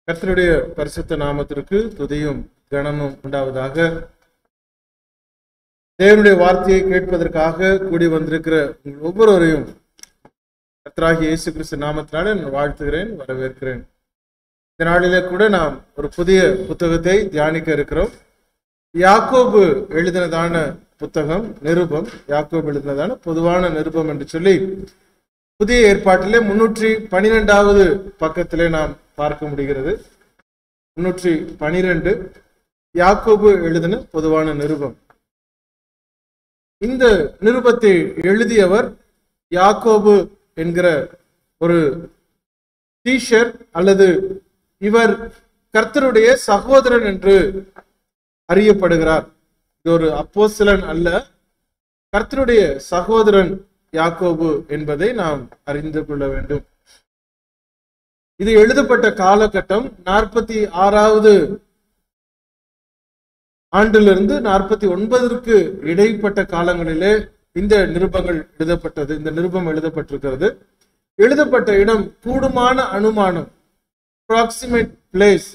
கர்த்தருடைய பரிசுத்த நாமத்திற்கு துதியும் கனமும் உண்டாவதாக தேவனுடைய வார்த்தையை கேட்பதற்காக கூடி வந்திருக்கிற உங்கள் ஒவ்வொருவரையும் கர்த்தராகிய இயேசு கிறிஸ்து நாமத்தினால நான் வாழ்த்துகிறேன் வரவேற்கிறேன் இந்த நாளிலே கூட நாம் ஒரு புதிய புத்தகத்தை தியானிக்க இருக்கிறோம் யாக்கோபு எழுதினதான புத்தகம் நிருபம் யாக்கோபு எழுதினதான பொதுவான நிருபம் என்று சொல்லி புதிய ஏற்பாட்டிலே முன்னூற்றி பனிரெண்டாவது பக்கத்திலே நாம் பார்க்க முடிகிறது முன்னூற்றி பனிரெண்டு யாக்கோபு எழுதின பொதுவான நிருபம் இந்த நிருபத்தை எழுதியவர் யாக்கோபு என்கிற ஒரு டீஷர் அல்லது இவர் கர்த்தருடைய சகோதரன் என்று அறியப்படுகிறார் இது ஒரு அப்போஸ்தலன் அல்ல கர்த்தருடைய சகோதரன் யாக்கோபு என்பதை நாம் அறிந்து கொள்ள வேண்டும் இது எழுதப்பட்ட காலகட்டம் நாற்பத்தி ஆறாவது ஆண்டிலிருந்து நாற்பத்தி ஒன்பதற்கு இடைப்பட்ட காலங்களிலே இந்த நிருபங்கள் எழுதப்பட்டது இந்த நிருபம் எழுதப்பட்டிருக்கிறது எழுதப்பட்ட இடம் கூடுமான அனுமானம் அப்ராக்சிமேட் பிளேஸ்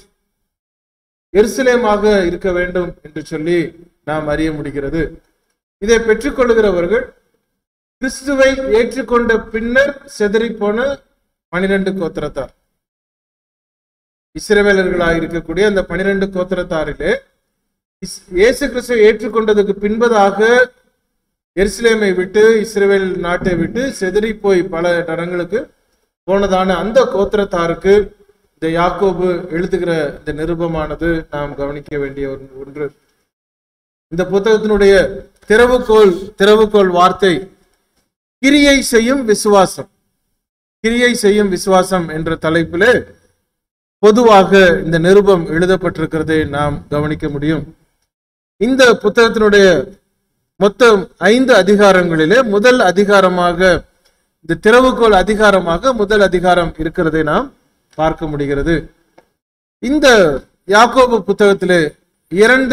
எருசலேமாக இருக்க வேண்டும் என்று சொல்லி நாம் அறிய முடிகிறது இதை பெற்றுக்கொள்கிறவர்கள் கிறிஸ்துவை ஏற்றுக்கொண்ட பின்னர் செதறிப்போன பனிரெண்டு கோத்திரத்தார் இஸ்ரவேலர்களாக இருக்கக்கூடிய அந்த பனிரெண்டு கோத்திரத்தாரிலே இஸ்- இயேசு கிறிஸ்துவை ஏற்றுக்கொண்டதுக்கு பின்பதாக எருசலேமை விட்டு இஸ்ரவேல் நாட்டை விட்டு செதறி போய் பல இடங்களுக்கு போனதான அந்த கோத்திரத்தாருக்கு இந்த யாக்கோபு எழுதுகிற இந்த நிருபமானது நாம் கவனிக்க வேண்டிய ஒரு ஒன்று இந்த புத்தகத்தினுடைய திறவுகோல் திறவுகோல் வார்த்தை கிரியை செய்யும் விசுவாசம் கிரியை செய்யும் விசுவாசம் என்ற தலைப்பிலே பொதுவாக இந்த நிருபம் எழுதப்பட்டிருக்கிறதை நாம் கவனிக்க முடியும் இந்த புத்தகத்தினுடைய மொத்தம் ஐந்து அதிகாரங்களிலே முதல் அதிகாரமாக இந்த திறவுகோல் அதிகாரமாக முதல் அதிகாரம் இருக்கிறதை நாம் பார்க்க முடிகிறது இந்த யாக்கோபு புத்தகத்திலே இரண்டு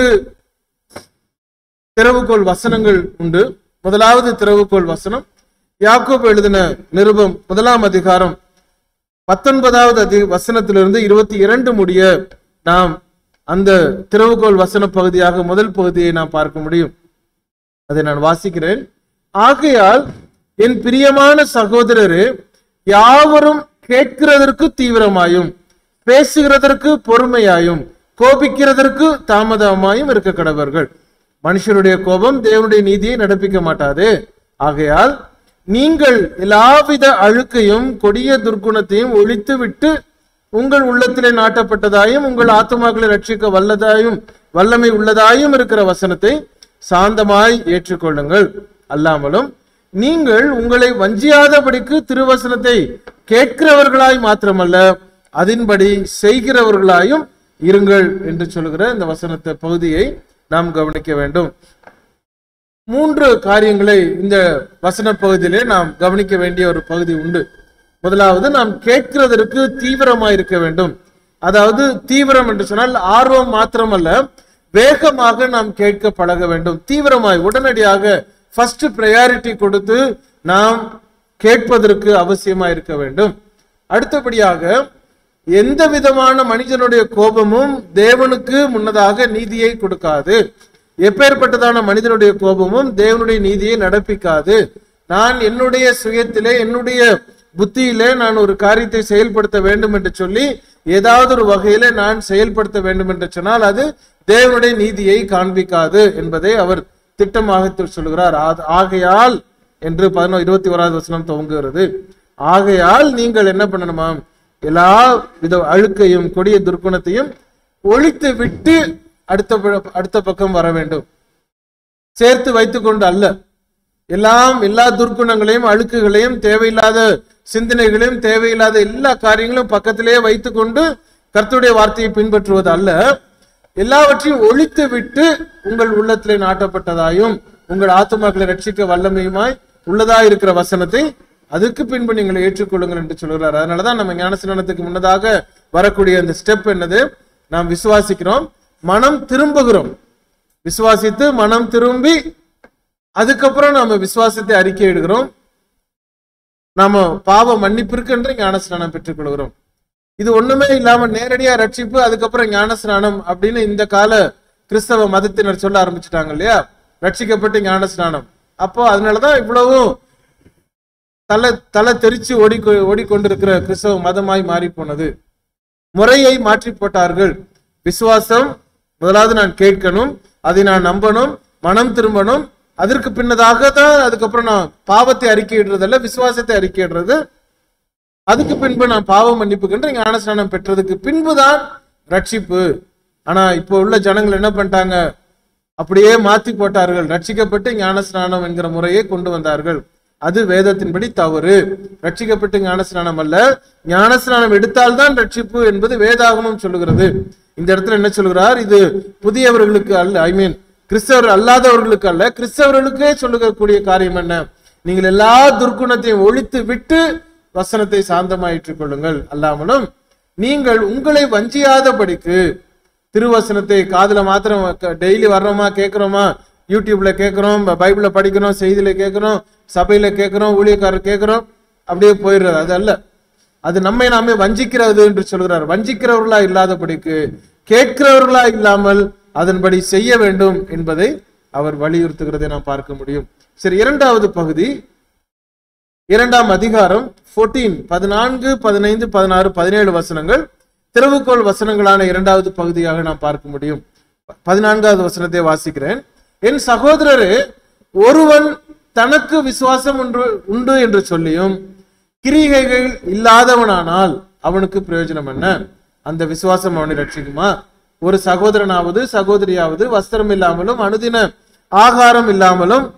திறவுகோல் வசனங்கள் உண்டு முதலாவது திறவுகோல் வசனம் யாக்கோபு எழுதின நிருபம் முதலாம் அதிகாரம் பத்தொன்பதாவது அதி வசனத்திலிருந்து இருபத்தி இரண்டு முடிய நாம் அந்த திறவுகோல் வசன பகுதியாக முதல் பகுதியை நாம் பார்க்க முடியும் அதை நான் வாசிக்கிறேன் ஆகையால் என் பிரியமான சகோதரரே யாவரும் கேட்கிறதற்கு தீவிரமாயும் பேசுகிறதற்கு பொறுமையாயும் கோபிக்கிறதற்கு தாமதமாயும் இருக்க கடவர்கள் மனுஷருடைய கோபம் தேவனுடைய நீதியை நடப்பிக்க மாட்டாதே ஆகையால் நீங்கள் எல்லாவித அழுக்கையும் கொடிய துர்க்குணத்தையும் ஒழித்து விட்டு உங்கள் உள்ளத்திலே நாட்டப்பட்டதாயும் உங்கள் ஆத்துமாக்களை ரட்சிக்க வல்லதாயும் வல்லமை உள்ளதாயும் இருக்கிற வசனத்தை சாந்தமாய் ஏற்றுக்கொள்ளுங்கள் அல்லாமலும் நீங்கள் உங்களை வஞ்சியாதபடிக்கு திருவசனத்தை கேட்கிறவர்களாய் மாத்திரமல்ல அதன்படி செய்கிறவர்களாயும் இருங்கள் என்று சொல்லுகிற இந்த வசனத்தை பகுதியை நாம் கவனிக்க வேண்டும் மூன்று காரியங்களை இந்த வசன பகுதியிலே நாம் கவனிக்க வேண்டிய ஒரு பகுதி உண்டு முதலாவது நாம் கேட்கிறதற்கு தீவிரமாய் இருக்க வேண்டும் அதாவது தீவிரம் என்று சொன்னால் ஆர்வம் மாத்திரமல்ல வேகமாக நாம் கேட்க பழக வேண்டும் தீவிரமாய் உடனடியாக ஃபர்ஸ்ட் ப்ரையாரிட்டி கொடுத்து நாம் கேட்பதற்கு அவசியமா இருக்க வேண்டும் அடுத்தபடியாக எந்த விதமான மனிதனுடைய கோபமும் தேவனுக்கு முன்னதாக நீதியை கொடுக்காது எப்பேற்பட்டதான மனிதனுடைய கோபமும் தேவனுடைய நீதியை நடப்பிக்காது நான் என்னுடைய சுயத்திலே என்னுடைய புத்தியிலே நான் ஒரு காரியத்தை செயல்படுத்த வேண்டும் என்று சொல்லி ஏதாவது ஒரு வகையிலே நான் செயல்படுத்த வேண்டும் என்று சொன்னால் அது தேவனுடைய நீதியை காண்பிக்காது என்பதை அவர் திட்டமாக சொல்லுகிறார் ஆத- ஆகையால் என்று பதினோ இருபத்தி ஓராவது வசனம் துவங்குகிறது ஆகையால் நீங்கள் என்ன பண்ணணுமா எல்லா வித அழுக்கையும் கொடிய துர்க்குணத்தையும் ஒழித்து விட்டு அடுத்த ப- அடுத்த பக்கம் வர வேண்டும் சேர்த்து வைத்துக்கொண்டு அல்ல எல்லாம் எல்லா துர்க்குணங்களையும் அழுக்குகளையும் தேவையில்லாத சிந்தனைகளையும் தேவையில்லாத எல்லா காரியங்களும் பக்கத்திலேயே வைத்துக்கொண்டு கர்த்தருடைய வார்த்தையை பின்பற்றுவது அல்ல எல்லாவற்றையும் ஒழித்து விட்டு உங்கள் உள்ளத்திலே நாட்டப்பட்டதாயும் உங்கள் ஆத்துமாக்களை ரட்சிக்க வல்லமையுமாய் உள்ளதா இருக்கிற வசனத்தை அதுக்கு பின்பு நீங்கள் ஏற்றுக்கொள்ளுங்கள் என்று சொல்கிறார் அதனாலதான் நம்ம ஞானஸ்நானத்துக்கு முன்னதாக வரக்கூடிய அந்த ஸ்டெப் என்னது நாம் விசுவாசிக்கிறோம் மனம் திரும்புகிறோம் விசுவாசித்து மனம் திரும்பி அதுக்கப்புறம் நாம விசுவாசத்தை அறிக்கை இடுகிறோம் நாம பாவ மன்னிப்பிற்கு என்று ஞானஸ்நானம் பெற்றுக் கொள்கிறோம் இது ஒண்ணுமே இல்லாம நேரடியா ரட்சிப்பு அதுக்கப்புறம் ஞானஸ்நானம் அப்படின்னு இந்த கால கிறிஸ்தவ மதத்தினர் சொல்ல ஆரம்பிச்சுட்டாங்க இல்லையா ரட்சிக்கப்பட்டு ஞானஸ்நானம் அப்போ அதனாலதான் இவ்வளவும் தலை தலை தெரிச்சு ஓடி ஓடிக்கொண்டிருக்கிற கிறிஸ்தவ மதமாய் மாறி போனது முறையை மாற்றி போட்டார்கள் விசுவாசம் முதலாவது நான் கேட்கணும் அதை நான் நம்பணும் மனம் திரும்பணும் அதற்கு பின்னதாக தான் அதுக்கப்புறம் நான் பாவத்தை அறிக்கையிடுறதல்ல விசுவாசத்தை அறிக்கையிடுறது அதுக்கு பின்பு நான் பாவ மன்னிப்புக்கின்ற ஞானஸ்நானம் பெற்றதுக்கு பின்புதான் ரட்சிப்பு ஆனா இப்போ உள்ள ஜனங்கள் என்ன பண்ணிட்டாங்க அப்படியே மாத்தி போட்டார்கள் ரட்சிக்கப்பட்டு ஞானஸ்நானம் என்கிற முறையை கொண்டு வந்தார்கள் அது வேதத்தின்படி தவறு ரட்சிக்கப்பட்டு ஞானஸ்நானம் அல்ல ஞானஸ்நானம் எடுத்தால்தான் ரட்சிப்பு என்பது வேதாகமம் சொல்லுகிறது இந்த இடத்துல என்ன சொல்கிறார் இது புதியவர்களுக்கு அல்ல ஐ மீன் கிறிஸ்தவர் அல்லாதவர்களுக்கு அல்ல கிறிஸ்தவர்களுக்கே சொல்லுகக்கூடிய காரியம் என்ன நீங்கள் எல்லா துர்க்குணத்தையும் ஒழித்து விட்டு வசனத்தை சாந்தமாயிற்றுக் கொள்ளுங்கள் அல்லாமலும் நீங்கள் உங்களை வஞ்சியாதபடிக்கு திருவசனத்தை காதுல மாத்திரம் டெய்லி வர்றோமா கேட்கிறோமா யூடியூப்ல கேட்கிறோம் பைபிள படிக்கிறோம் செய்தியில கேட்கிறோம் சபையில கேட்கிறோம் ஊழியக்காரர் கேட்கிறோம் அப்படியே போயிடுறது அது அல்ல அது நம்மை நாமே வஞ்சிக்கிறது என்று சொல்கிறார் வஞ்சிக்கிறவர்களா இல்லாதபடிக்கு கேட்கிறவர்களா இல்லாமல் அதன்படி செய்ய வேண்டும் என்பதை அவர் வலியுறுத்துகிறதை நாம் பார்க்க முடியும் சரி இரண்டாவது பகுதி இரண்டாம் அதிகாரம் 14 பதினான்கு பதினைந்து பதினாறு பதினேழு வசனங்கள் திறவுகோள் வசனங்களான இரண்டாவது பகுதியாக நாம் பார்க்க முடியும் பதினான்காவது வசனத்தை வாசிக்கிறேன் என் சகோதரரே ஒருவன் தனக்கு விசுவாசம் ஒன்று உண்டு என்று சொல்லியும் கிரிகைகள் இல்லாதவனானால் அவனுக்கு பிரயோஜனம் என்ன அந்த விசுவாசம் அவனை ரட்சிக்குமா ஒரு சகோதரனாவது சகோதரியாவது வஸ்திரம் இல்லாமலும் அனுதின ஆகாரம் இல்லாமலும்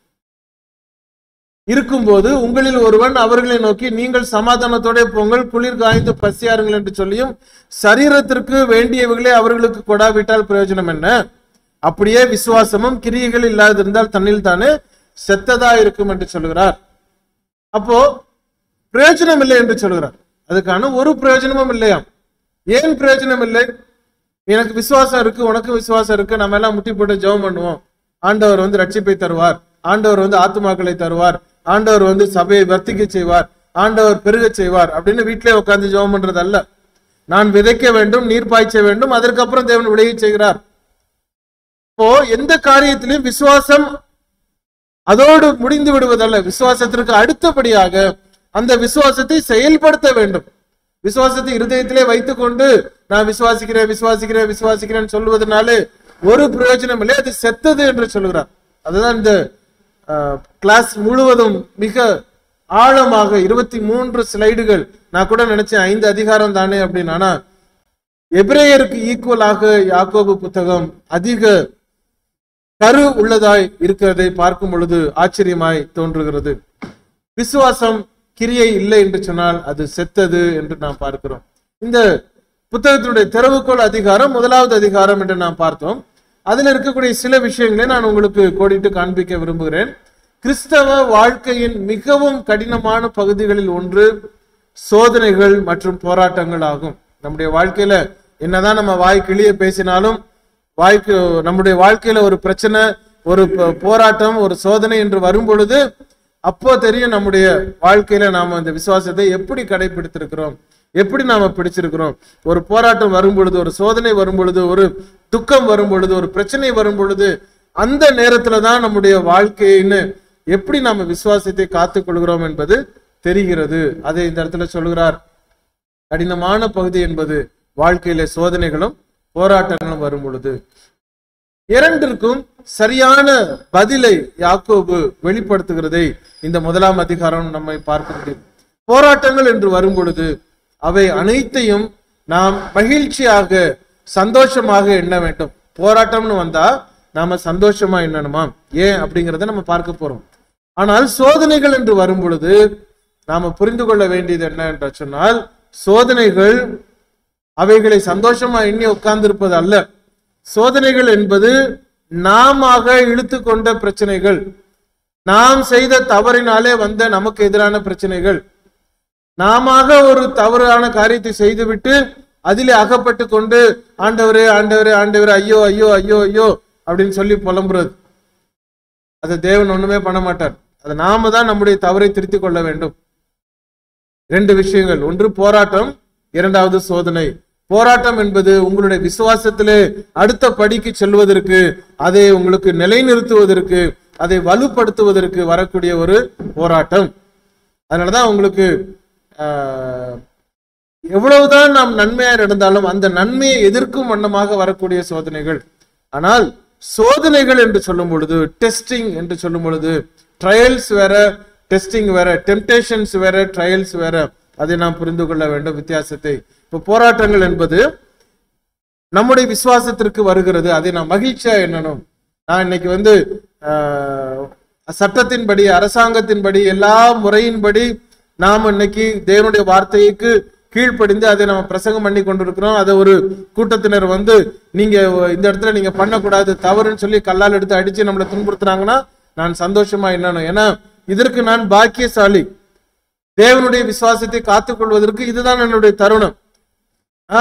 இருக்கும்போது உங்களில் ஒருவன் அவர்களை நோக்கி நீங்கள் சமாதானத்தோட போங்கள் குளிர் காய்ந்து பசியாருங்கள் என்று சொல்லியும் சரீரத்திற்கு வேண்டியவைகளை அவர்களுக்கு கொடாவிட்டால் பிரயோஜனம் என்ன அப்படியே விசுவாசமும் கிரியைகள் இல்லாதிருந்தால் தன்னில் தானே செத்ததா இருக்கும் என்று சொல்கிறார் அப்போ பிரயோஜனம் இல்லை என்று சொல்கிறார் அதுக்கான ஒரு பிரயோஜனமும் இல்லையாம் ஏன் பிரயோஜனம் இல்லை எனக்கு விசுவாசம் இருக்கு உனக்கு விசுவாசம் இருக்கு நம்ம எல்லாம் முட்டி போட்டு ஜெபம் பண்ணுவோம் ஆண்டவர் வந்து ரட்சிப்பை தருவார் ஆண்டவர் வந்து ஆத்துமாக்களை தருவார் ஆண்டவர் வந்து சபையை வர்த்திக்க செய்வார் ஆண்டவர் பெருகச் செய்வார் அப்படின்னு வீட்டிலே உட்கார்ந்து ஜெபம் பண்றது அல்ல நான் விதைக்க வேண்டும் நீர் பாய்ச்ச வேண்டும் அதற்கப்புறம் தேவன் விளைய செய்கிறார் இப்போ எந்த காரியத்திலும் விசுவாசம் அதோடு முடிந்து விடுவதல்ல விசுவாசத்திற்கு அடுத்தபடியாக அந்த விசுவாசத்தை செயல்படுத்த வேண்டும் விசுவாசத்தை இருதயத்திலே வைத்துக்கொண்டு நான் விசுவாசிக்கிறேன் விசுவாசிக்கிறேன் விசுவாசிக்கிறேன் சொல்லுவதனாலே ஒரு பிரயோஜனம் இல்லை அது செத்தது என்று சொல்கிறார் அதுதான் இந்த கிளாஸ் முழுவதும் மிக ஆழமாக இருபத்தி மூன்று ஸ்லைடுகள் நான் கூட நினைச்சேன் ஐந்து அதிகாரம் தானே அப்படின்னு ஆனா எபிரேயருக்கு ஈக்குவலாக யாக்கோபு புத்தகம் அதிக கரு உள்ளதாய் இருக்கிறதை பார்க்கும் பொழுது ஆச்சரியமாய் தோன்றுகிறது விசுவாசம் கிரியை இல்லை என்று சொன்னால் அது செத்தது என்று நாம் பார்க்கிறோம் இந்த புத்தகத்தினுடைய திறவுகோள் அதிகாரம் முதலாவது அதிகாரம் என்று நாம் பார்த்தோம் அதில் இருக்கக்கூடிய சில விஷயங்களை நான் உங்களுக்கு கோடிட்டு காண்பிக்க விரும்புகிறேன் கிறிஸ்தவ வாழ்க்கையின் மிகவும் கடினமான பகுதிகளில் ஒன்று சோதனைகள் மற்றும் போராட்டங்கள் ஆகும் நம்முடைய வாழ்க்கையில என்னதான் நம்ம வாய் கிளிய பேசினாலும் வாய்க்கு நம்முடைய வாழ்க்கையில ஒரு பிரச்சனை ஒரு ப- போராட்டம் ஒரு சோதனை என்று வரும் பொழுது அப்போ தெரியும் நம்முடைய வாழ்க்கையில நாம இந்த விசுவாசத்தை எப்படி கடைபிடித்திருக்கிறோம் எப்படி நாம பிடிச்சிருக்கிறோம் ஒரு போராட்டம் வரும் பொழுது ஒரு சோதனை வரும் பொழுது ஒரு துக்கம் வரும் பொழுது ஒரு பிரச்சனை வரும் பொழுது அந்த நேரத்துல தான் நம்முடைய வாழ்க்கைன்னு எப்படி நாம விசுவாசத்தை காத்துக் கொள்கிறோம் என்பது தெரிகிறது அதை இந்த இடத்துல சொல்கிறார் கடினமான பகுதி என்பது வாழ்க்கையில சோதனைகளும் போராட்டங்களும் வரும் பொழுது இரண்டிற்கும் சரியான பதிலை யாக்கோபு வெளிப்படுத்துகிறதை இந்த முதலாம் அதிகாரம் நம்மை பார்க்க முடியும் போராட்டங்கள் என்று வரும் பொழுது அவை அனைத்தையும் நாம் மகிழ்ச்சியாக சந்தோஷமாக எண்ண வேண்டும் போராட்டம்னு வந்தா நாம சந்தோஷமா எண்ணணுமா ஏன் அப்படிங்கறத நம்ம பார்க்க போறோம் ஆனால் சோதனைகள் என்று வரும் பொழுது நாம புரிந்து கொள்ள வேண்டியது என்ன என்று சொன்னால் சோதனைகள் அவைகளை சந்தோஷமா எண்ணி உட்கார்ந்திருப்பது அல்ல சோதனைகள் என்பது நாம இழுத்து கொண்ட பிரச்சனைகள் நாம் செய்த தவறினாலே வந்த நமக்கு எதிரான பிரச்சனைகள் நாம ஒரு தவறான காரியத்தை செய்துவிட்டு அதிலே அகப்பட்டு கொண்டு ஆண்டவரே ஆண்டவரே ஆண்டவரே ஐயோ ஐயோ ஐயோ ஐயோ அப்படின்னு சொல்லி புலம்புறது அதை தேவன் ஒண்ணுமே பண்ண மாட்டார் அதை நாம தான் நம்முடைய தவறை திருத்திக் கொள்ள வேண்டும் ரெண்டு விஷயங்கள் ஒன்று போராட்டம் இரண்டாவது சோதனை போராட்டம் என்பது உங்களுடைய விசுவாசத்திலே அடுத்த படிக்கு செல்வதற்கு அதை உங்களுக்கு நிலைநிறுத்துவதற்கு அதை வலுப்படுத்துவதற்கு வரக்கூடிய ஒரு போராட்டம் அதனாலதான் உங்களுக்கு ஆஹ், எவ்வளவுதான் நாம் நன்மையா இருந்தாலும் அந்த நன்மையை எதிர்க்கும் வண்ணமாக வரக்கூடிய சோதனைகள் ஆனால் சோதனைகள் என்று சொல்லும் பொழுது டெஸ்டிங் என்று சொல்லும் பொழுது ட்ரையல்ஸ் வேற டெஸ்டிங் வேற டெம்டேஷன்ஸ் வேற ட்ரையல்ஸ் வேற அதை நாம் புரிந்து கொள்ள வேண்டும் வித்தியாசத்தை இப்போ போராட்டங்கள் என்பது நம்முடைய விசுவாசத்திற்கு வருகிறது அதை நாம் மகிழ்ச்சியா எண்ணணும் நான் இன்னைக்கு வந்து ஆஹ், சட்டத்தின்படி அரசாங்கத்தின்படி எல்லா முறையின்படி நாம் இன்னைக்கு தேவனுடைய வார்த்தைக்கு கீழ்ப்படிந்து அதை நம்ம பிரசங்கம் பண்ணி கொண்டிருக்கிறோம் அதை ஒரு கூட்டத்தினர் வந்து நீங்க இந்த இடத்துல நீங்க பண்ணக்கூடாது தவறுன்னு சொல்லி கல்லால் எடுத்து அடிச்சு நம்மளை துன்புறுத்துனாங்கன்னா நான் சந்தோஷமா எண்ணணும் ஏன்னா இதற்கு நான் பாக்கியசாலி தேவனுடைய விசுவாசத்தை காத்துக்கொள்வதற்கு இதுதான் என்னுடைய தருணம் ஆ,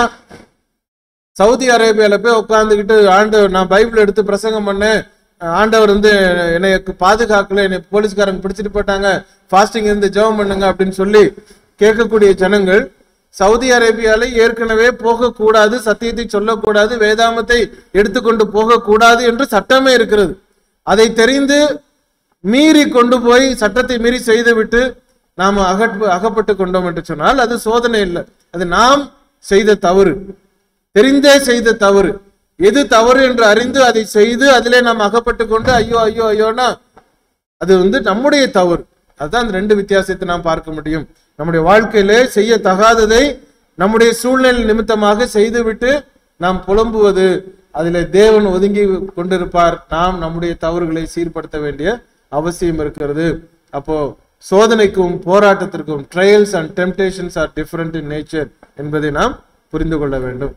சவுதி அரேபியால போய் உட்காந்துக்கிட்டு ஆண்டவர் நான் பைபிள் எடுத்து பிரசங்கம் பண்ணேன் ஆண்டவர் வந்து என்னை பாதுகாக்கல என்னை போலீஸ்காரங்க பிடிச்சிட்டு போயிட்டாங்க ஃபாஸ்டிங் இருந்து ஜெபம் பண்ணுங்க அப்படின்னு சொல்லி கேட்கக்கூடிய ஜனங்கள் சவுதி அரேபியால ஏற்கனவே போகக்கூடாது சத்தியத்தை சொல்லக்கூடாது வேதாமத்தை எடுத்துக்கொண்டு போகக்கூடாது என்று சட்டமே இருக்கிறது அதை தெரிந்து மீறி கொண்டு போய் சட்டத்தை மீறி செய்துவிட்டு நாம் அகற்ப அகப்பட்டு கொண்டோம் என்று சொன்னால் அது சோதனை இல்லை அது நாம் செய்த தவறு தெரிந்தே செய்த தவறு எது தவறு என்று அறிந்து அதை செய்து அதிலே நாம் அகப்பட்டு கொண்டு ஐயோ ஐயோ ஐயோன்னா அது வந்து நம்முடைய தவறு அதுதான் அந்த ரெண்டு வித்தியாசத்தை நாம் பார்க்க முடியும் நம்முடைய வாழ்க்கையிலே செய்ய தகாததை நம்முடைய சூழ்நிலை நிமித்தமாக செய்துவிட்டு நாம் புலம்புவது அதிலே தேவன் ஒதுங்கி கொண்டிருப்பார் நாம் நம்முடைய தவறுகளை சீர்படுத்த வேண்டிய அவசியம் இருக்கிறது அப்போ சோதனைக்கும் போராட்டத்திற்கும் trials and temptations are different in nature என்பதை நாம் புரிந்து கொள்ள வேண்டும்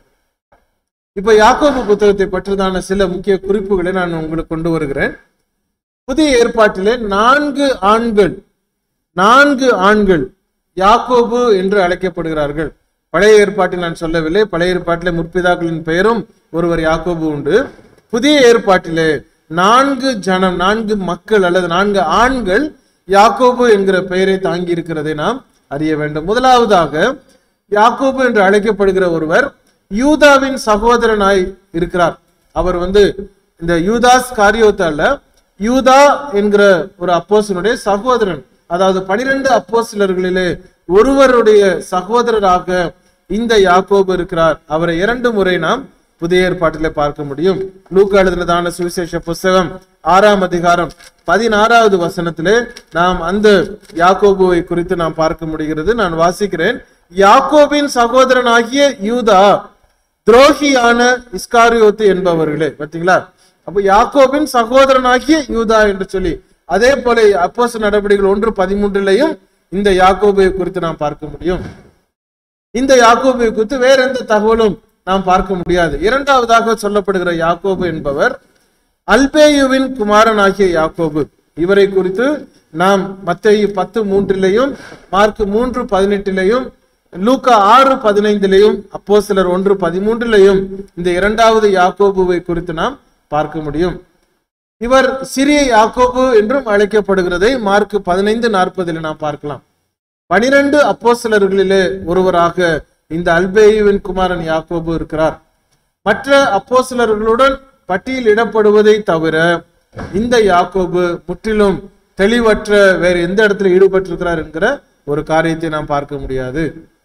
இப்ப யாக்கோபு புத்தகத்தை பற்றிதான சில முக்கிய குறிப்புகளை நான் உங்களுக்கு கொண்டு வருகிறேன் புதிய ஏற்பாட்டிலே நான்கு ஆண்கள் நான்கு ஆண்கள் யாக்கோபு என்று அழைக்கப்படுகிறார்கள் பழைய ஏற்பாட்டில் நான் சொல்லவில்லை பழைய ஏற்பாட்டிலே முற்பிதாக்களின் பெயரும் ஒருவர் யாக்கோபு உண்டு புதிய ஏற்பாட்டிலே நான்கு ஜனம் நான்கு மக்கள் அல்லது நான்கு ஆண்கள் யாக்கோபு என்கிற பெயரை தாங்கி இருக்கிறதை நாம் அறிய வேண்டும் முதலாவதாக யாக்கோபு என்று அழைக்கப்படுகிற ஒருவர் யூதாவின் சகோதரனாய் இருக்கிறார் அவர் வந்து இந்த யூதாஸ் காரியோத்த அல்ல யூதா என்கிற ஒரு அப்போஸ்தலனுடைய சகோதரன் அதாவது பனிரெண்டு அப்போஸ்தலர்களிலே ஒருவருடைய சகோதரராக இந்த யாக்கோபு இருக்கிறார் அவரை இரண்டு முறை நாம் புதிய ஏற்பாட்டிலே பார்க்க முடியும் லூக்கா எழுதினதான சுவிசேஷ புஸ்தகம் ஆறாம் அதிகாரம் பதினாறாவது வசனத்திலே நாம் அந்த யாக்கோபுவை குறித்து நாம் பார்க்க முடிகிறது நான் வாசிக்கிறேன் யாக்கோபின் சகோதரனாகிய யூதா துரோகியான இஸ்காரியோத்து என்பவர்களே பார்த்தீங்களா அப்ப யாக்கோபின் சகோதரனாகிய யூதா என்று சொல்லி அதே போல அப்போஸ் நடவடிக்கைகள் ஒன்று பதிமூன்றிலையும் இந்த யாக்கோபை குறித்து நாம் பார்க்க முடியும் இந்த யாக்கோபை குறித்து வேற எந்த தகவலும் நாம் பார்க்க முடியாது இரண்டாவதாக சொல்லப்படுகிற யாக்கோபு என்பவர் அல்பேயுவின் குமாரனாகிய யாக்கோபு இவரை குறித்து நாம் மத்தேயு பத்து மூன்றிலையும் மார்க் மூன்று பதினெட்டிலையும் லூக்கா ஆறு பதினைந்திலையும் அப்போ சிலர் ஒன்று பதிமூன்றிலையும் இந்த இரண்டாவது யாக்கோபுவை குறித்து நாம் பார்க்க முடியும் இவர் சிறிய யாக்கோபு என்றும் அழைக்கப்படுகிறதை மார்க் பதினைந்து நாற்பதில் நாம் பார்க்கலாம் பனிரெண்டு அப்போஸ்தலர்களிலே ஒருவராக இந்த அல்பேயுவின் குமாரன் யாக்கோபு இருக்கிறார் மற்ற அப்போஸ்தலர்களுடன் பட்டியலிடப்படுவதை தவிர இந்த யாக்கோபு முற்றிலும் தெளிவற்ற வேறு எந்த இடத்துல ஈடுபட்டிருக்கிறார் என்கிற ஒரு காரியத்தை நாம் பார்க்க முடியாது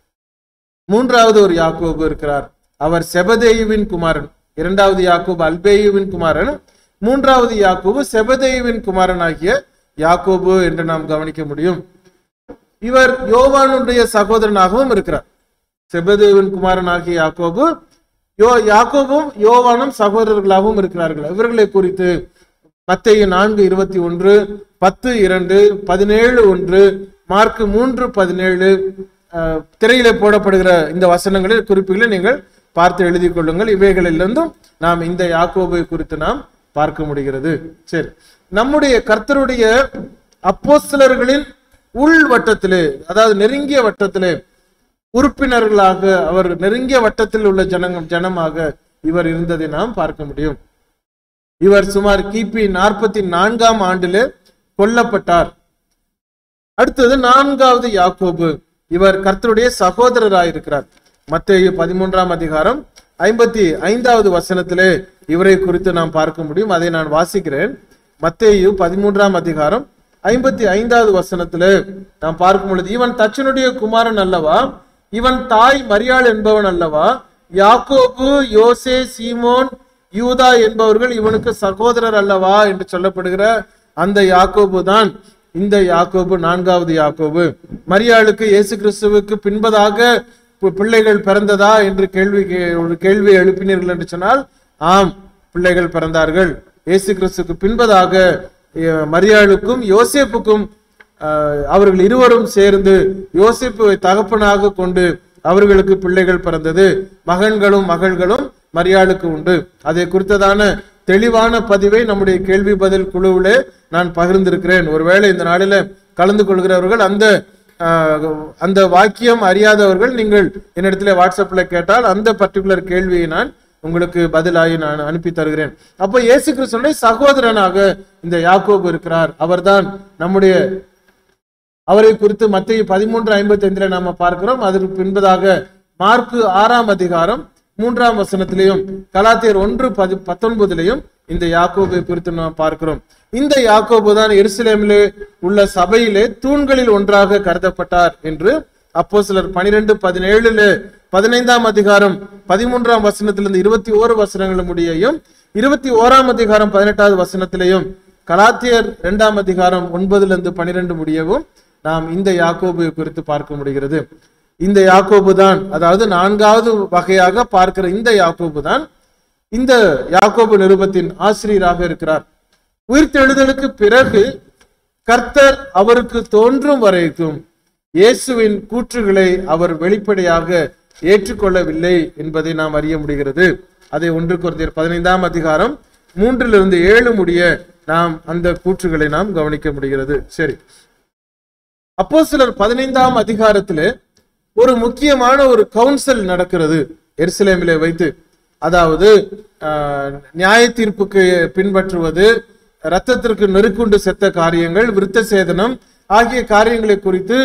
மூன்றாவது ஒரு யாக்கோபு இருக்கிறார் அவர் செபதேயுவின் குமாரன் இரண்டாவது யாக்கோபு அல்பேயுவின் குமாரன் மூன்றாவது யாக்கோபு செபதேயுவின் குமாரன் ஆகிய யாக்கோபு என்று நாம் கவனிக்க முடியும் இவர் யோவானுடைய சகோதரனாகவும் இருக்கிறார் செபதேவின் குமாரன் ஆகிய யாக்கோபு யோ யாக்கோபும் யோவானும் சகோதரர்களாகவும் இருக்கிறார்கள் இவர்களை குறித்து மத்தேயு நான்கு இருபத்தி ஒன்று பத்து இரண்டு பதினேழு ஒன்று மார்க் மூன்று பதினேழு அஹ், திரையிலே போடப்படுகிற இந்த வசனங்களில் குறிப்புகளை நீங்கள் பார்த்து எழுதி கொள்ளுங்கள் இவைகளிலிருந்தும் நாம் இந்த யாக்கோபை குறித்து நாம் பார்க்க முடிகிறது சரி நம்முடைய கர்த்தருடைய அப்போஸ்தலர்களின் உள் வட்டத்திலே அதாவது நெருங்கிய வட்டத்திலே உறுப்பினர்களாக அவர் நெருங்கிய வட்டத்தில் உள்ள ஜனங்க ஜனமாக இவர் இருந்ததை நாம் பார்க்க முடியும் இவர் சுமார் கிபி நாற்பத்தி நான்காம் ஆண்டிலே கொல்லப்பட்டார் அடுத்தது நான்காவது யாக்கோபு இவர் கர்த்தருடைய சகோதரராய் இருக்கிறார் மத்தேயு பதிமூன்றாம் அதிகாரம் ஐம்பத்தி ஐந்தாவது வசனத்திலே இவரை குறித்து நாம் பார்க்க முடியும் அதை நான் வாசிக்கிறேன் மத்தேயு பதிமூன்றாம் அதிகாரம் ஐம்பத்தி ஐந்தாவது வசனத்திலே நாம் பார்க்கும் பொழுது இவன் தச்சனுடைய குமாரன் அல்லவா இவன் தாய் மரியாள் என்பவன் அல்லவா யாக்கோபு யோசே சீமோன் யூதா என்பவர்கள் இவனுக்கு சகோதரர் அல்லவா என்று சொல்லப்படுகிற அந்த யாக்கோபு தான் இந்த யாக்கோபு நான்காவது யாக்கோபு மரியாளுக்கு இயேசு கிறிஸ்துவுக்கு பின்பதாக பி- பிள்ளைகள் பிறந்ததா என்று கேள்வி கே- ஒரு கேள்வி எழுப்பினீர்கள் என்று சொன்னால் ஆம் பிள்ளைகள் பிறந்தார்கள் இயேசு கிறிஸ்துக்கு பின்பதாக அஹ், மரியாளுக்கும் யோசேப்புக்கும் அஹ், அவர்கள் இருவரும் சேர்ந்து யோசேப்புவை தகப்பனாக கொண்டு அவர்களுக்கு பிள்ளைகள் பிறந்தது மகன்களும் மகள்களும் மரியாளுக்கு உண்டு அதை குறித்ததான தெளிவான பதிவை நம்முடைய கேள்வி பதில் குழுவிலே நான் பகிர்ந்திருக்கிறேன் ஒருவேளை இந்த நாளில கலந்து கொள்கிறவர்கள் அந்த ஆஹ், அந்த வாக்கியம் அறியாதவர்கள் நீங்கள் என்னிடத்துல வாட்ஸ்அப்ல கேட்டால் அந்த பர்டிகுலர் கேள்வியை நான் உங்களுக்கு பதிலாகி நான் அனுப்பி தருகிறேன் அப்போ இயேசு கிறிஸ்துடைய சகோதரனாக இந்த யாக்கோபு இருக்கிறார் அவர்தான் நம்முடைய அவரை குறித்து மத்திய பதிமூன்று ஐம்பத்தி ஐந்துல நாம பார்க்கிறோம் அதற்கு பின்பதாக மார்க்கு ஆறாம் அதிகாரம் மூன்றாம் வசனத்திலையும் கலாத்தியர் ஒன்று பதி பத்தொன்பதிலையும் இந்த யாக்கோபை குறித்து நாம் பார்க்கிறோம் இந்த யாக்கோபு தான் எருசலேமிலே உள்ள சபையிலே தூண்களில் ஒன்றாக கருதப்பட்டார் என்று அப்போ சிலர் பனிரெண்டு பதினேழுல பதினைந்தாம் அதிகாரம் பதிமூன்றாம் வசனத்திலிருந்து இருபத்தி ஓரு வசனங்கள் முடியையும் இருபத்தி ஓராம் அதிகாரம் பதினெட்டாவது வசனத்திலையும் கலாத்தியர் இரண்டாம் அதிகாரம் ஒன்பதுல இருந்து பனிரெண்டு முடியவும் நாம் இந்த யாக்கோபு குறித்து பார்க்க முடிகிறது இந்த யாக்கோபு தான் அதாவது நான்காவது வகையாக பார்க்கிற இந்த யாக்கோபு தான் இந்த யாக்கோபு நிருபத்தின் ஆசிரியராக இருக்கிறார் உயிர்த்தெழுதலுக்கு பிறகு கர்த்தர் அவருக்கு தோன்றும் வரைக்கும் இயேசுவின் கூற்றுகளை அவர் வெளிப்படையாக ஏற்றுக்கொள்ளவில்லை என்பதை நாம் அறிய முடிகிறது அதை ஒன்று குறைந்தர் பதினைந்தாம் அதிகாரம் மூன்றிலிருந்து ஏழு முடிய நாம் அந்த கூற்றுகளை நாம் கவனிக்க முடிகிறது சரி அப்போ சிலர் பதினைந்தாம் அதிகாரத்திலே ஒரு முக்கியமான ஒரு கவுன்சில் நடக்கிறது எருசலேமிலே வைத்து அதாவது ஆஹ், நியாய தீர்ப்புக்கு பின்பற்றுவது இரத்தத்திற்கு நெருக்குண்டு செத்த காரியங்கள் விருத்த சேதனம் ஆகிய காரியங்களை குறித்து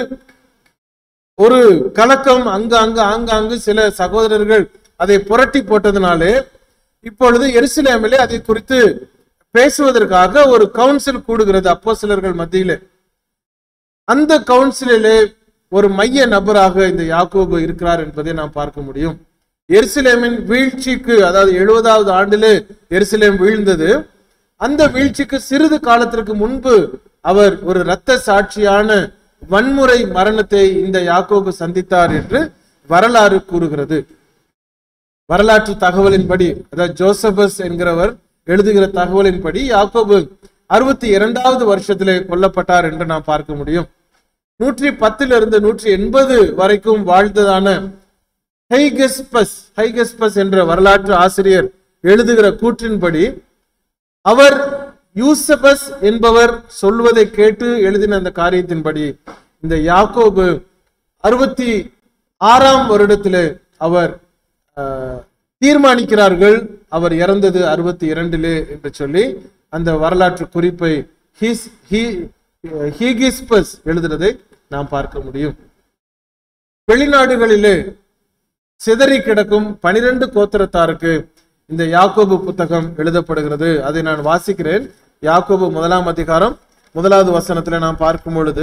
ஒரு கலக்கம் அங்கு அங்கு ஆங்காங்கு சில சகோதரர்கள் அதை புரட்டி போட்டதுனாலே இப்பொழுது எருசலேமிலே அதை குறித்து பேசுவதற்காக ஒரு கவுன்சில் கூடுகிறது அப்போ சிலர்கள் மத்தியிலே அந்த கவுன்சிலிலே ஒரு மைய நபராக இந்த யாக்கோபு இருக்கிறார் என்பதை நாம் பார்க்க முடியும் எருசலேமின் வீழ்ச்சிக்கு அதாவது எழுபதாவது ஆண்டிலே எருசலேம் வீழ்ந்தது அந்த வீழ்ச்சிக்கு சிறிது காலத்திற்கு முன்பு அவர் ஒரு இரத்த சாட்சியான வன்முறை மரணத்தை இந்த யாக்கோபு சந்தித்தார் என்று வரலாறு கூறுகிறது வரலாற்று தகவலின்படி அதாவது ஜோசபஸ் என்கிறவர் எழுதுகிற தகவலின்படி யாக்கோபு அறுபத்தி இரண்டாவது வருஷத்திலே கொல்லப்பட்டார் என்று நாம் பார்க்க முடியும் நூற்றி பத்திலிருந்து நூற்றி எண்பது வரைக்கும் வாழ்ந்ததான ஹைகெஸ்பஸ் ஹைகெஸ்பஸ் என்ற வரலாற்று ஆசிரியர் எழுதுகிற கூற்றின்படி அவர் யூசபஸ் என்பவர் சொல்வதை கேட்டு எழுதின அந்த காரியத்தின்படி இந்த யாக்கோபு அறுபத்தி ஆறாம் வருடத்திலே அவர் ஆஹ், தீர்மானிக்கிறார்கள் அவர் இறந்தது அறுபத்தி இரண்டிலே என்று சொல்லி அந்த வரலாற்று குறிப்பை ஹிஸ் ஹி- ஹீகிஸ்பஸ் எழுதுறதை நாம் பார்க்க முடியும் வெளிநாடுகளிலே சிதறி கிடக்கும் பனிரெண்டு கோத்திரத்தாருக்கு இந்த யாக்கோபு புத்தகம் எழுதப்படுகிறது அதை நான் வாசிக்கிறேன் யாக்கோபு முதலாம் அதிகாரம் முதலாவது வசனத்துல நாம் பார்க்கும் பொழுது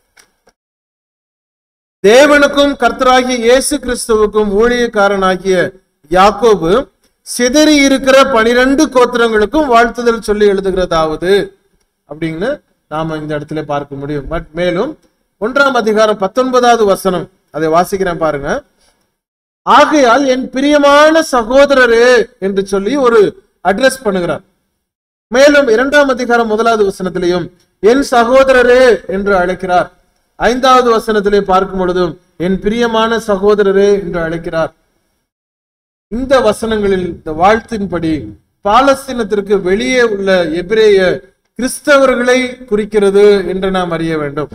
தேவனுக்கும் கர்த்தராகிய இயேசு கிறிஸ்துவுக்கும் ஊழியக்காரனாகிய யாக்கோபு சிதறி இருக்கிற பனிரெண்டு கோத்திரங்களுக்கும் வாழ்த்துதல் சொல்லி எழுதுகிறதாவது அப்படின்னு நாம இந்த இடத்துல பார்க்க முடியும் பட் மேலும் ஒன்றாம் அதிகாரம் பத்தொன்பதாவது வசனம் அதை வாசிக்கிறேன் பாருங்க ஆகையால் என் பிரியமான சகோதரரே என்று சொல்லி ஒரு அட்ரஸ் பண்ணுகிறார் மேலும் இரண்டாம் அதிகாரம் முதலாவது வசனத்திலையும் என் சகோதரரே என்று அழைக்கிறார் ஐந்தாவது வசனத்திலே பார்க்கும் பொழுதும் என் பிரியமான சகோதரரே என்று அழைக்கிறார் இந்த வசனங்களில் இந்த வாழ்த்தின்படி பாலஸ்தீனத்திற்கு வெளியே உள்ள எபிரேய கிறிஸ்தவர்களை குறிக்கிறது என்று நாம் அறிய வேண்டும்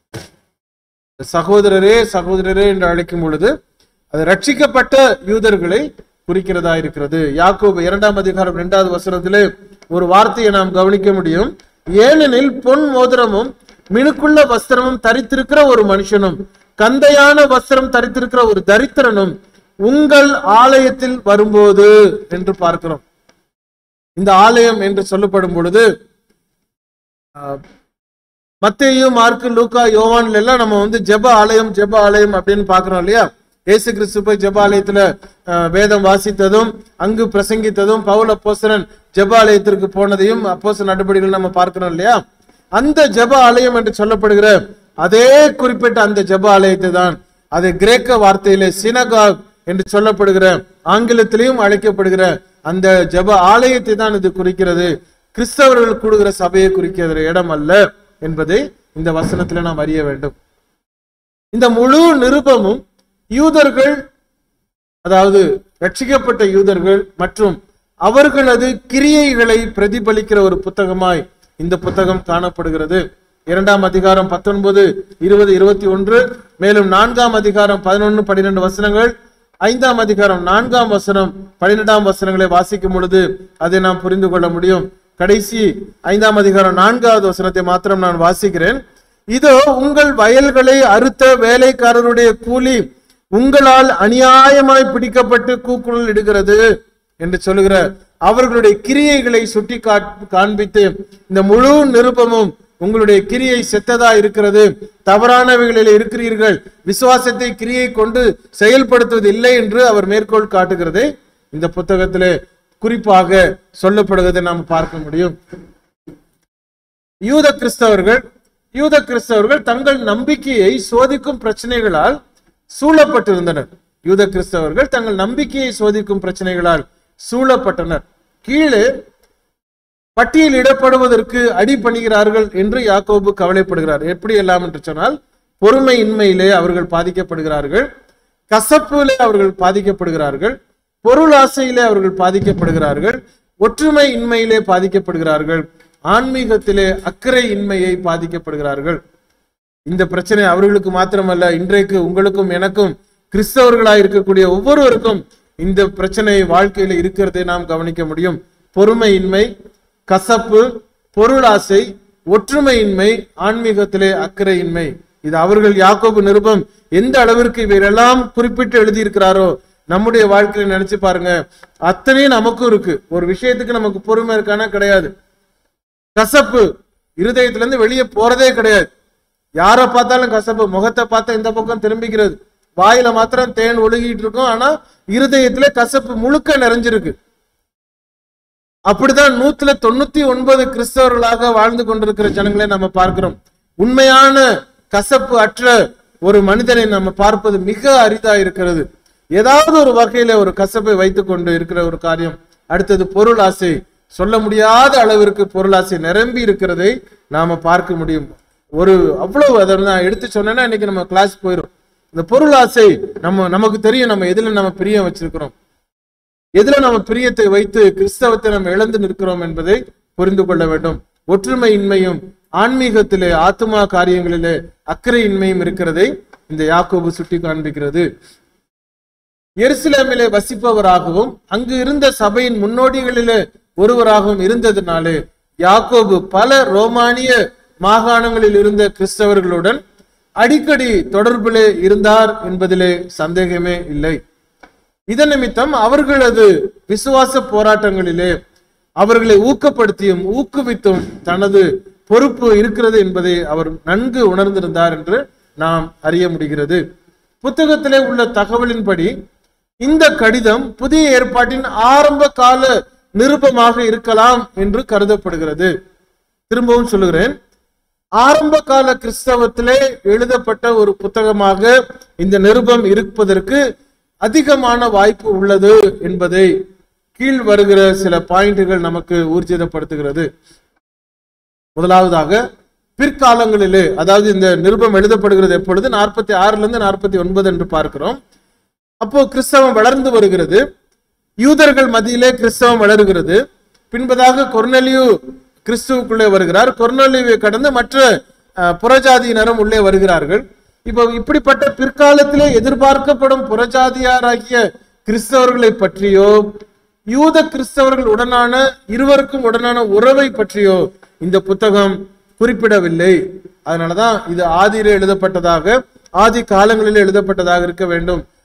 சகோதரரே சகோதரரே என்று அழைக்கும் பொழுது அது ரட்சிக்கப்பட்ட யூதர்களை குறிக்கிறதா இருக்கிறது யாக்கோபு இரண்டாம் அதிகாரம் இரண்டாவது வசனத்திலே ஒரு வார்த்தையை நாம் கவனிக்க முடியும் ஏனெனில் பொன் மோதிரமும் மினுக்குள்ள வஸ்திரமும் தரித்திருக்கிற ஒரு மனுஷனும் கந்தையான வஸ்திரம் தரித்திருக்கிற ஒரு தரித்திரனும் உங்கள் ஆலயத்தில் வரும்போது என்று பார்க்கிறோம் இந்த ஆலயம் என்று சொல்லப்படும் பொழுது ஆஹ், மத்தேயு மார்க்கு லூக்கா யோவான்ல எல்லாம் நம்ம வந்து ஜெப ஆலயம் ஜெப ஆலயம் அப்படின்னு பார்க்கிறோம் இல்லையா இயேசு கிறிஸ்து போய் ஜெப ஆலயத்துல ஆஹ், வேதம் வாசித்ததும் அங்கு பிரசங்கித்ததும் பவுல் அப்போஸ்தலன் ஜெப ஆலயத்திற்கு போனதையும் அப்போஸ்தலர் நடவடிக்கைகள் நம்ம பார்க்கிறோம் இல்லையா அந்த ஜெப ஆலயம் என்று சொல்லப்படுகிற அதே குறிப்பிட்ட அந்த ஜெப ஆலயத்தை தான் அது கிரேக்க வார்த்தையிலே சினகாக் என்று சொல்லப்படுகிற ஆங்கிலத்திலையும் அழைக்கப்படுகிற அந்த ஜெப ஆலயத்தை தான் இது குறிக்கிறது கிறிஸ்தவர்கள் கூடுகிற சபையை குறிக்கிற இடம் அல்ல என்பதை இந்த வசனத்துல நாம் அறிய வேண்டும் இந்த முழு நிருபமும் யூதர்கள் அதாவது ரட்சிக்கப்பட்ட யூதர்கள் மற்றும் அவர்களது கிரியைகளை பிரதிபலிக்கிற ஒரு புத்தகமாய் இந்த புத்தகம் காணப்படுகிறது இரண்டாம் அதிகாரம் பத்தொன்பது இருபது இருபத்தி ஒன்று மேலும் நான்காம் அதிகாரம் பதினொன்று பன்னிரெண்டு வசனங்கள் ஐந்தாம் அதிகாரம் நான்காம் வசனம் பன்னிரெண்டாம் வசனங்களை வாசிக்கும் பொழுது அதை நாம் புரிந்து கொள்ள முடியும் கடைசி ஐந்தாம் அதிகாரம் நான்காவது வசனத்தை மாத்திரம் நான் வாசிக்கிறேன் இதோ உங்கள் வயல்களை அறுத்த வேலைக்காரருடைய கூலி உங்களால் அநியாயமாய் பிடிக்கப்பட்டு கூக்குரல் இடுகிறது என்று சொல்லுகிற அவர்களுடைய கிரியைகளை சுட்டி காட்- காண்பித்து இந்த முழு நிருபமும் உங்களுடைய கிரியை செத்ததா இருக்கிறது தவறானவைகளில் இருக்கிறீர்கள் விசுவாசத்தை கிரியை கொண்டு செயல்படுத்துவது இல்லை என்று அவர் மேற்கோள் காட்டுகிறதை இந்த புத்தகத்திலே குறிப்பாக சொல்லப்படுவதை நாம் பார்க்க முடியும் யூத கிறிஸ்தவர்கள் யூத கிறிஸ்தவர்கள் தங்கள் நம்பிக்கையை சோதிக்கும் பிரச்சனைகளால் சூழப்பட்டிருந்தனர் யூத கிறிஸ்தவர்கள் தங்கள் நம்பிக்கையை சோதிக்கும் பிரச்சனைகளால் சூழப்பட்டனர் கீழே பட்டியலிடப்படுவதற்கு அடிபணிகிறார்கள் என்று யாக்கோபு கவலைப்படுகிறார் எப்படி எல்லாம் என்று சொன்னால் பொறுமையின்மையிலே அவர்கள் பாதிக்கப்படுகிறார்கள் கசப்பிலே அவர்கள் பாதிக்கப்படுகிறார்கள் பொருள் ஆசையிலே அவர்கள் பாதிக்கப்படுகிறார்கள் ஒற்றுமை இன்மையிலே பாதிக்கப்படுகிறார்கள் ஆன்மீகத்திலே அக்கறை இன்மையை பாதிக்கப்படுகிறார்கள் இந்த பிரச்சனை அவர்களுக்கு மாத்திரமல்ல இன்றைக்கு உங்களுக்கும் எனக்கும் கிறிஸ்தவர்களாய் இருக்கக்கூடிய ஒவ்வொருவருக்கும் இந்த பிரச்சனை வாழ்க்கையில இருக்கிறதை நாம் கவனிக்க முடியும் பொறுமையின்மை கசப்பு பொருளாசை ஒற்றுமையின்மை ஆன்மீகத்திலே அக்கறையின்மை இது அவர்கள் யாக்கோபு நிருபம் எந்த அளவிற்கு இவையெல்லாம் குறிப்பிட்டு எழுதியிருக்கிறாரோ நம்முடைய வாழ்க்கையில நினைச்சு பாருங்க அத்தனையும் நமக்கும் இருக்கு ஒரு விஷயத்துக்கு நமக்கு பொறுமை இருக்கானா கிடையாது கசப்பு இருதயத்துல இருந்து வெளியே போறதே கிடையாது யாரை பார்த்தாலும் கசப்பு முகத்தை பார்த்தா இந்த பக்கம் திரும்பிக்கிறது வாயில மாத்திரம் தேன் ஒழுகிட்டு இருக்கும் ஆனா இருதயத்துல கசப்பு முழுக்க நிறைஞ்சிருக்கு அப்படிதான் நூத்துல தொண்ணூத்தி ஒன்பது கிறிஸ்தவர்களாக வாழ்ந்து கொண்டிருக்கிற ஜனங்களை நம்ம பார்க்கிறோம் உண்மையான கசப்பு அற்ற ஒரு மனிதனை நம்ம பார்ப்பது மிக அரிதா இருக்கிறது ஏதாவது ஒரு வகையில ஒரு கசப்பை வைத்துக் கொண்டு இருக்கிற ஒரு காரியம் அடுத்தது பொருள் ஆசை சொல்ல முடியாத அளவிற்கு பொருள் ஆசை நிரம்பி இருக்கிறதை நாம பார்க்க முடியும் ஒரு அவ்வளவு அதை நான் எடுத்து சொன்னேன்னா இன்னைக்கு நம்ம கிளாஸ் போயிடும் இந்த பொருள் ஆசை நம்ம நமக்கு தெரியும் நம்ம எதுல நம்ம பிரியம் வச்சிருக்கிறோம் எதுல நம்ம பிரியத்தை வைத்து கிறிஸ்தவத்தை நம்ம இழந்து நிற்கிறோம் என்பதை புரிந்து கொள்ள வேண்டும் ஒற்றுமையின்மையும் ஆன்மீகத்திலே ஆத்மா காரியங்களிலே அக்கறையின்மையும் இருக்கிறதை இந்த யாக்கோபு சுட்டி காண்பிக்கிறது எருசலேமிலே வசிப்பவராகவும் அங்கு இருந்த சபையின் முன்னோடிகளிலே ஒருவராகவும் இருந்ததினாலே யாக்கோபு பல ரோமானிய மாகாணங்களில் இருந்த கிறிஸ்தவர்களுடன் அடிக்கடி தொடர்பிலே இருந்தார் என்பதிலே சந்தேகமே இல்லை இதன் நிமித்தம் அவர்களது விசுவாச போராட்டங்களிலே அவர்களை ஊக்கப்படுத்தியும் ஊக்குவித்தும் தனது பொறுப்பு இருக்கிறது என்பதை அவர் நன்கு உணர்ந்திருந்தார் என்று நாம் அறிய முடிகிறது புத்தகத்திலே உள்ள தகவலின்படி இந்த கடிதம் புதிய ஏற்பாட்டின் ஆரம்ப கால நிருபமாக இருக்கலாம் என்று கருதப்படுகிறது திரும்பவும் சொல்லுகிறேன் ஆரம்ப கால கிறிஸ்தவத்திலே எழுதப்பட்ட ஒரு புத்தகமாக இந்த நிருபம் இருப்பதற்கு அதிகமான வாய்ப்பு உள்ளது என்பதை கீழ் வருகிற சில பாயிண்டுகள் நமக்கு ஊர்ஜிதப்படுத்துகிறது முதலாவதாக பிற்காலங்களிலே அதாவது இந்த நிருபம் எழுதப்படுகிறது எப்பொழுது நாற்பத்தி ஆறுல இருந்து நாற்பத்தி ஒன்பது என்று பார்க்கிறோம் அப்போ கிறிஸ்தவம் வளர்ந்து வருகிறது யூதர்கள் மத்தியிலே கிறிஸ்தவம் வளருகிறது பின்பதாக கொர்னலியு கிறிஸ்துவுக்குள்ளே வருகிறார் கொர்னலியுவை கடந்து மற்ற அஹ், புறஜாதியினரும் உள்ளே வருகிறார்கள் இப்போ இப்படிப்பட்ட பிற்காலத்திலே எதிர்பார்க்கப்படும் புறஜாதியாராகிய கிறிஸ்தவர்களை பற்றியோ யூத கிறிஸ்தவர்கள் உடனான இருவருக்கும் உடனான உறவை பற்றியோ இந்த புத்தகம் குறிப்பிடவில்லை அதனாலதான் இது ஆதியிலே எழுதப்பட்டதாக ஆதி காலங்களில் எழுதப்பட்டதாக இருக்க வேண்டும்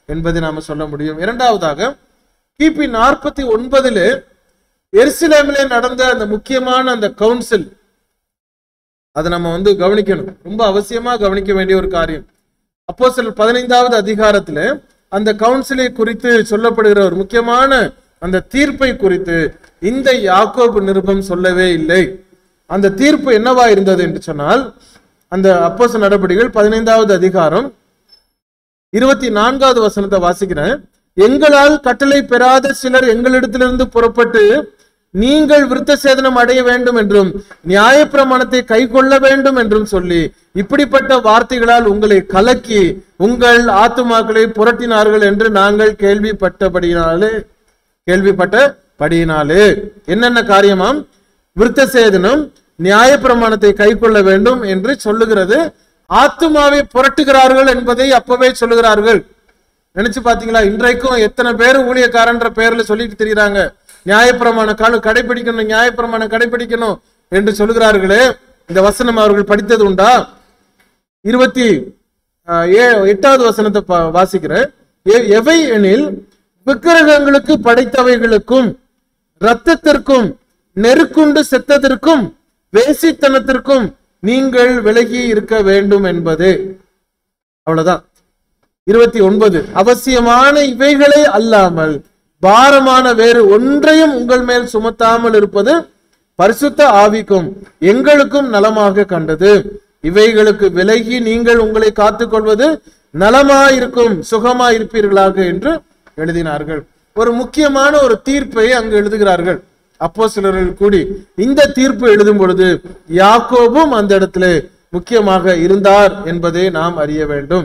என்பதை நாம சொல்ல முடியும் இரண்டாவதாக கிபி நாற்பத்தி ஒன்பதுல எருசலேமிலே நடந்த அந்த முக்கியமான அந்த கவுன்சில் அதை நம்ம வந்து கவனிக்கணும் ரொம்ப அவசியமா கவனிக்க வேண்டிய ஒரு காரியம் அப்போ சில பதினைந்தாவது அதிகாரத்துல அந்த கவுன்சிலை குறித்து சொல்லப்படுகிற ஒரு முக்கியமான அந்த தீர்ப்பை குறித்து இந்த யாக்கோபு நிருபம் சொல்லவே இல்லை அந்த தீர்ப்பு என்னவா இருந்தது என்று சொன்னால் அந்த அப்போஸ் நடவடிக்கைகள் பதினைந்தாவது அதிகாரம் இருபத்தி நான்காவது வசனத்தை வாசிக்கிறேன் எங்களால் கட்டளை பெறாத சிலர் எங்களிடத்திலிருந்து புறப்பட்டு நீங்கள் விருத்த சேதனம் அடைய வேண்டும் என்றும் நியாயப்பிரமாணத்தை கை கொள்ள வேண்டும் என்றும் சொல்லி இப்படிப்பட்ட வார்த்தைகளால் உங்களை கலக்கி உங்கள் ஆத்துமாக்களை புரட்டினார்கள் என்று நாங்கள் கேள்விப்பட்டபடியினாலே கேள்விப்பட்டபடியினாலே என்னென்ன காரியமாம் விருத்த சேதனம் நியாயப்பிரமாணத்தை கை கொள்ள வேண்டும் என்று சொல்லுகிறது ஆத்துமாவை புரட்டுகிறார்கள் என்பதை அப்பவே சொல்லுகிறார்கள் நினைச்சு பாத்தீங்களா இன்றைக்கும் எத்தனை பேர் ஊழியக்காரன்ற பேர்ல சொல்லிட்டு திரியுறாங்க நியாயப்பிரமாண கால கடைபிடிக்கணும் நியாயப்பிரமாணம் கடைபிடிக்கணும் என்று சொல்லுகிறார்களே இந்த வசனம் அவர்கள் படித்தது உண்டா இருபத்தி ஆஹ், ஏ- எட்டாவது வசனத்தை பா- வாசிக்கிறேன் எ- எவை எனில் விக்கிரகங்களுக்கு படைத்தவைகளுக்கும் இரத்தத்திற்கும் நெருக்குண்டு செத்ததற்கும் வேசித்தனத்திற்கும் நீங்கள் விலகி இருக்க வேண்டும் என்பது அவ்வளவுதான் இருபத்தி ஒன்பது அவசியமான இவைகளே அல்லாமல் பாரமான வேறு ஒன்றையும் உங்கள் மேல் சுமத்தாமல் இருப்பது பரிசுத்த ஆவிக்கும் எங்களுக்கும் நலமாக கண்டது இவைகளுக்கு விலகி நீங்கள் உங்களை காத்துக்கொள்வது நலமாயிருக்கும் சுகமாயிருப்பீர்களாக என்று எழுதினார்கள் ஒரு முக்கியமான ஒரு தீர்ப்பை அங்கு எழுதுகிறார்கள் அப்போ சிலர்கள் கூடி இந்த தீர்ப்பு எழுதும் பொழுது யாக்கோபும் அந்த இடத்துல முக்கியமாக இருந்தார் என்பதை நாம் அறிய வேண்டும்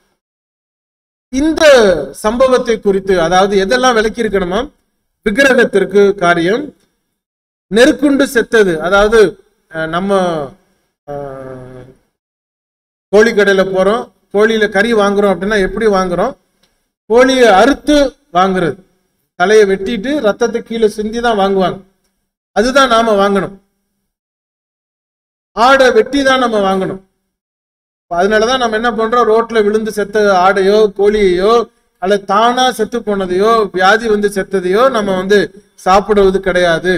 இந்த சம்பவத்தை குறித்து அதாவது எதெல்லாம் விளக்கி இருக்கணுமா விக்கிரகத்திற்கு காரியம் நெருக்குண்டு செத்தது அதாவது அஹ், நம்ம அஹ், கோழி கடையில போறோம் கோழியில கறி வாங்குறோம் அப்படின்னா எப்படி வாங்குறோம் கோழியை அறுத்து வாங்குறது தலையை வெட்டிட்டு ரத்தத்தை கீழே சிந்தி தான் வாங்குவாங்க அதுதான் நாம வாங்கணும் ஆடை வெட்டி தான் நம்ம வாங்கணும் அதனாலதான் நம்ம என்ன பண்றோம் ரோட்ல விழுந்து செத்த ஆடையோ கோழியையோ அல்லது தானா செத்து போனதையோ வியாதி வந்து செத்ததையோ நம்ம வந்து சாப்பிடுவது கிடையாது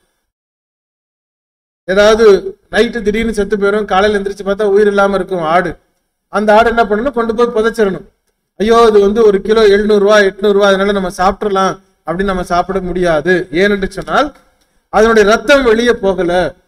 ஏதாவது நைட்டு திடீர்னு செத்து போயிடும் காலையில எந்திரிச்சு பார்த்தா உயிர் இல்லாம இருக்கும் ஆடு அந்த ஆடு என்ன பண்ணணும் கொண்டு போய் புதைச்சிடணும் ஐயோ இது வந்து ஒரு கிலோ எழுநூறு ரூபாய் எட்நூறு ரூபாய் அதனால நம்ம சாப்பிடலாம் அப்படின்னு நம்ம சாப்பிட முடியாது ஏனென்று சொன்னால் அதனுடைய ரத்தம் வெளியே போகல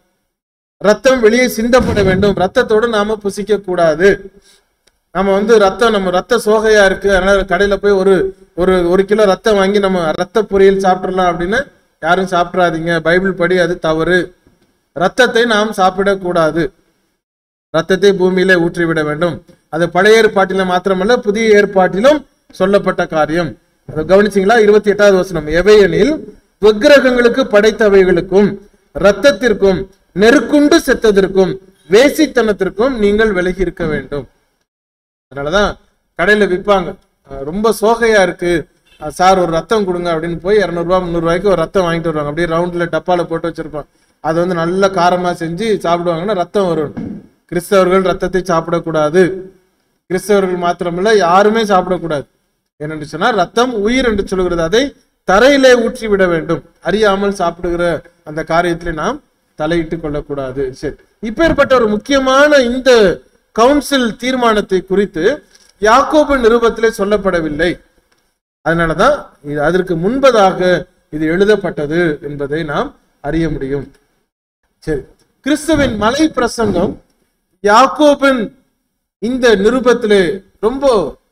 ரத்தம் வெளியே சிந்தப்பட வேண்டும் ரத்தத்தோடு நாம புசிக்க கூடாது நம்ம வந்து ரத்தம் நம்ம ரத்த சோகையா இருக்கு அதனால கடையில போய் ஒரு ஒரு ஒரு கிலோ ரத்தம் வாங்கி நம்ம ரத்த பொரியல் சாப்பிடலாம் அப்படின்னு யாரும் சாப்பிடாதீங்க பைபிள் படி அது தவறு ரத்தத்தை நாம் சாப்பிடக்கூடாது ரத்தத்தை பூமியிலே ஊற்றிவிட வேண்டும் அது பழைய ஏற்பாட்டில மாத்திரமல்ல புதிய ஏற்பாட்டிலும் சொல்லப்பட்ட காரியம் அதை கவனிச்சீங்களா இருபத்தி எட்டாவது வசனம் எவையெனில் விக்கிரகங்களுக்கு படைத்தவைகளுக்கும் இரத்தத்திற்கும் நெருக்குண்டு செத்ததற்கும் வேசித்தனத்திற்கும் நீங்கள் விலகி இருக்க வேண்டும் அதனாலதான் கடையில விற்பாங்க அஹ் ரொம்ப சோகையா இருக்கு அஹ் சார் ஒரு ரத்தம் கொடுங்க அப்படின்னு போய் இரநூறுவா முந்நூறுவாய்க்கு ஒரு ரத்தம் வாங்கிட்டு வருவாங்க அப்படியே ரவுண்ட்ல டப்பால போட்டு வச்சிருப்பான் அதை வந்து நல்ல காரமா செஞ்சு சாப்பிடுவாங்கன்னா ரத்தம் வரும் கிறிஸ்தவர்கள் ரத்தத்தை சாப்பிடக்கூடாது கிறிஸ்தவர்கள் மாத்திரமல்ல யாருமே சாப்பிடக்கூடாது ஏனென்று சொன்னால் ரத்தம் உயிர் என்று சொல்கிறது அதை தரையிலே ஊற்றி விட வேண்டும் அறியாமல் சாப்பிடுகிற அந்த காரியத்திலே நாம் தலையிட்டு கொள்ளக்கூடாது சரி இப்பேற்பட்ட ஒரு முக்கியமான இந்த கவுன்சில் தீர்மானத்தை குறித்து யாக்கோபு நிருபத்திலே சொல்லப்படவில்லை அதனாலதான் இது அதற்கு முன்பதாக இது எழுதப்பட்டது என்பதை நாம் அறிய முடியும் சரி கிறிஸ்துவின் மலை பிரசங்கம் யாக்கோபின் இந்த நிருபத்திலே ரொம்ப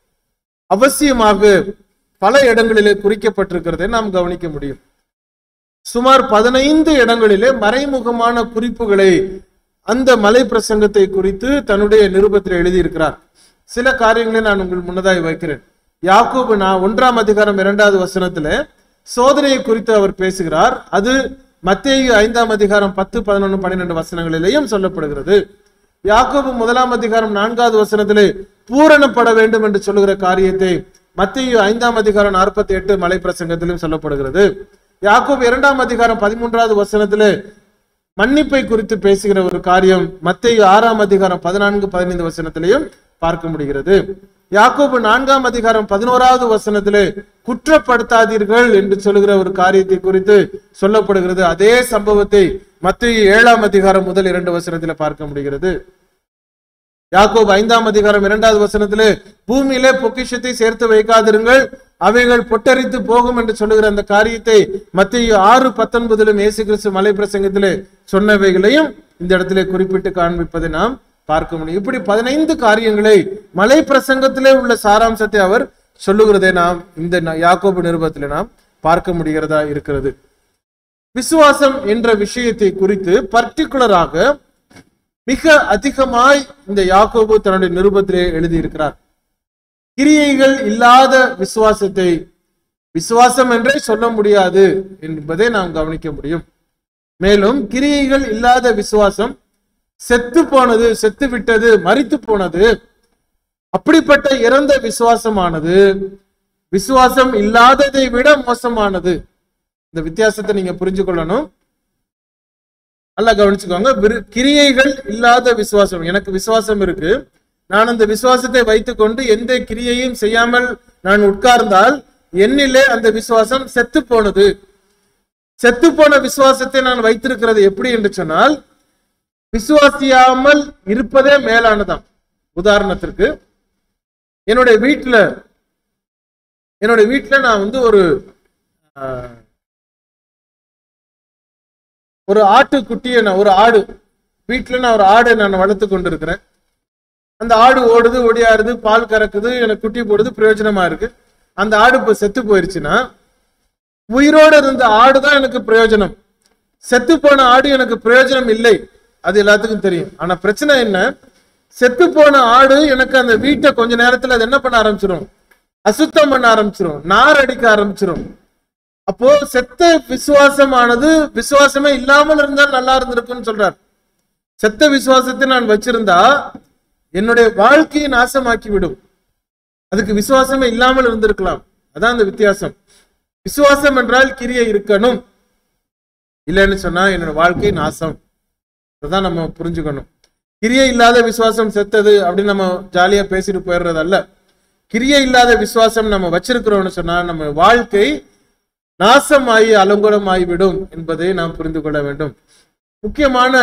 அவசியமாக பல இடங்களிலே குறிக்கப்பட்டிருக்கிறதை நாம் கவனிக்க முடியும் சுமார் பதினைந்து இடங்களிலே மறைமுகமான குறிப்புகளை அந்த மலை பிரசங்கத்தை குறித்து தன்னுடைய நிருபத்தில் எழுதியிருக்கிறார் சில காரியங்களை நான் உங்கள் முன்னதாய் வைக்கிறேன் யாக்கோபு நான் ஒன்றாம் அதிகாரம் இரண்டாவது வசனத்துல சோதனையை குறித்து அவர் பேசுகிறார் அது மத்தேயு ஐந்தாம் அதிகாரம் பத்து பதினொன்று பன்னிரெண்டு வசனங்களிலேயும் சொல்லப்படுகிறது யாக்கோபு முதலாம் அதிகாரம் நான்காவது வசனத்திலே பூரணப்பட வேண்டும் என்று சொல்லுகிற காரியத்தை மத்தேயு ஐந்தாம் அதிகாரம் நாற்பத்தி எட்டு மலை பிரசங்கத்திலும் சொல்லப்படுகிறது யாக்கோபு இரண்டாம் அதிகாரம் பதிமூன்றாவது வசனத்திலே மன்னிப்பை குறித்து பேசுகிற ஒரு காரியம் மத்தேயு ஆறாம் அதிகாரம் பதினான்கு பதினைந்து வசனத்திலையும் பார்க்க முடிகிறது யாக்கோபு நான்காம் அதிகாரம் பதினோராவது வசனத்திலே குற்றப்படுத்தாதீர்கள் என்று சொல்லுகிற ஒரு காரியத்தை குறித்து சொல்லப்படுகிறது அதே சம்பவத்தை மத்திய ஏழாம் அதிகாரம் முதல் இரண்டு வசனத்திலே பார்க்க முடிகிறது யாக்கோபு ஐந்தாம் அதிகாரம் இரண்டாவது வசனத்திலே பூமியிலே பொக்கிஷத்தை சேர்த்து வைக்காதிருங்கள் அவைகள் பொட்டரித்து போகும் என்று சொல்லுகிற அந்த காரியத்தை மத்திய ஆறு பத்தொன்பதிலும் இயேசு கிறிஸ்து மலை பிரசங்கத்திலே சொன்னவைகளையும் இந்த இடத்திலே குறிப்பிட்டு காண்பிப்பதை நாம் பார்க்க முடியும் இப்படி பதினைந்து காரியங்களை மலை பிரசங்கத்திலே உள்ள சாராம்சத்தை அவர் சொல்லுகிறதை நாம் இந்த ந- யாக்கோபு நிருபத்திலே நாம் பார்க்க முடிகிறதா இருக்கிறது விசுவாசம் என்ற விஷயத்தை குறித்து பர்டிகுலராக மிக அதிகமாய் இந்த யாக்கோபு தன்னுடைய நிருபத்திலே எழுதியிருக்கிறார் கிரியைகள் இல்லாத விசுவாசத்தை விசுவாசம் என்றே சொல்ல முடியாது என்பதை நாம் கவனிக்க முடியும் மேலும் கிரியைகள் இல்லாத விசுவாசம் செத்து போனது செத்து விட்டது மரித்து போனது அப்படிப்பட்ட இறந்த விசுவாசமானது விசுவாசம் இல்லாததை விட மோசமானது இந்த வித்தியாசத்தை நீங்க புரிஞ்சு கொள்ளணும் நல்லா கவனிச்சுக்கோங்க விரு- கிரியைகள் இல்லாத விசுவாசம் எனக்கு விசுவாசம் இருக்கு நான் அந்த விசுவாசத்தை வைத்துக்கொண்டு எந்த கிரியையும் செய்யாமல் நான் உட்கார்ந்தால் என்னிலே அந்த விசுவாசம் செத்து போனது செத்து போன விசுவாசத்தை நான் வைத்திருக்கிறது எப்படி என்று சொன்னால் விசுவாசியாமல் இருப்பதே மேலானதாம் உதாரணத்திற்கு என்னுடைய வீட்டுல என்னுடைய வீட்டுல நான் வந்து ஒரு ஆஹ், ஒரு ஆட்டுக்குட்டியை நான் ஒரு ஆடு வீட்டுல நான் ஒரு ஆடை நான் வளர்த்து கொண்டிருக்கிறேன் அந்த ஆடு ஓடுது ஒடியாருது பால் கறக்குது எனக்கு குட்டி போடுது பிரயோஜனமா இருக்கு அந்த ஆடு இப்ப செத்து போயிருச்சுன்னா உயிரோடு இருந்த ஆடு தான் எனக்கு பிரயோஜனம் செத்து போன ஆடு எனக்கு பிரயோஜனம் இல்லை அது எல்லாத்துக்கும் தெரியும் ஆனா பிரச்சனை என்ன செத்து போன ஆடு எனக்கு அந்த வீட்டை கொஞ்ச நேரத்துல அது என்ன பண்ண ஆரம்பிச்சிடும் அசுத்தம் பண்ண ஆரம்பிச்சிடும் நார் அடிக்க ஆரம்பிச்சிடும் அப்போ செத்த விசுவாசமானது விசுவாசமே இல்லாமல் இருந்தால் நல்லா இருந்திருக்கும்னு சொல்றார் செத்த விசுவாசத்தை நான் வச்சிருந்தா என்னுடைய வாழ்க்கையை நாசமாக்கி விடும் அதுக்கு விசுவாசமே இல்லாமல் இருந்திருக்கலாம் அதான் அந்த வித்தியாசம் விசுவாசம் என்றால் கிரியை இருக்கணும் இல்லைன்னு சொன்னா என்னோட வாழ்க்கை நாசம் அதான் நம்ம புரிஞ்சுக்கணும் கிரியை இல்லாத விசுவாசம் செத்தது அப்படின்னு நம்ம ஜாலியா பேசிட்டு போயிடுறது அல்ல கிரியை இல்லாத விசுவாசம் நம்ம வச்சிருக்கிறோம்னு சொன்னா நம்ம வாழ்க்கை நாசமாகி அலங்கோலமாகி விடும் என்பதை நாம் புரிந்து கொள்ள வேண்டும் முக்கியமான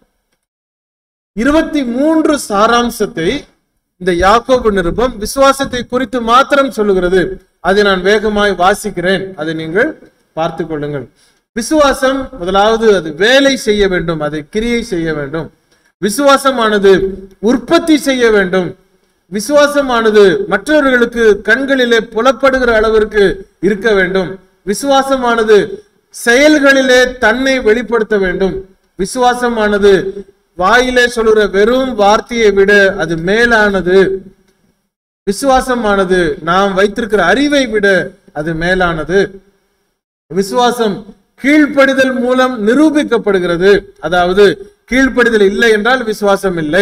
இருபத்தி மூன்று சாராம்சத்தை இந்த யாக்கோபு நிருபம் விசுவாசத்தை குறித்து மாத்திரம் சொல்லுகிறது அதை நான் வேகமாய் வாசிக்கிறேன் அதை நீங்கள் பார்த்து கொள்ளுங்கள் விசுவாசம் முதலாவது அது வேலை செய்ய வேண்டும் அதை கிரியை செய்ய வேண்டும் விசுவாசமானது உற்பத்தி செய்ய வேண்டும் விசுவாசமானது மற்றவர்களுக்கு கண்களிலே புலப்படுகிற அளவிற்கு இருக்க வேண்டும் விசுவாசமானது செயல்களிலே தன்னை வெளிப்படுத்த வேண்டும் விசுவாசமானது வாயிலே சொல்லுற வெறும் வார்த்தையை விட அது மேலானது விசுவாசமானது நாம் வைத்திருக்கிற அறிவை விட அது மேலானது விசுவாசம் கீழ்ப்படிதல் மூலம் நிரூபிக்கப்படுகிறது அதாவது கீழ்ப்படிதல் இல்லை என்றால் விசுவாசம் இல்லை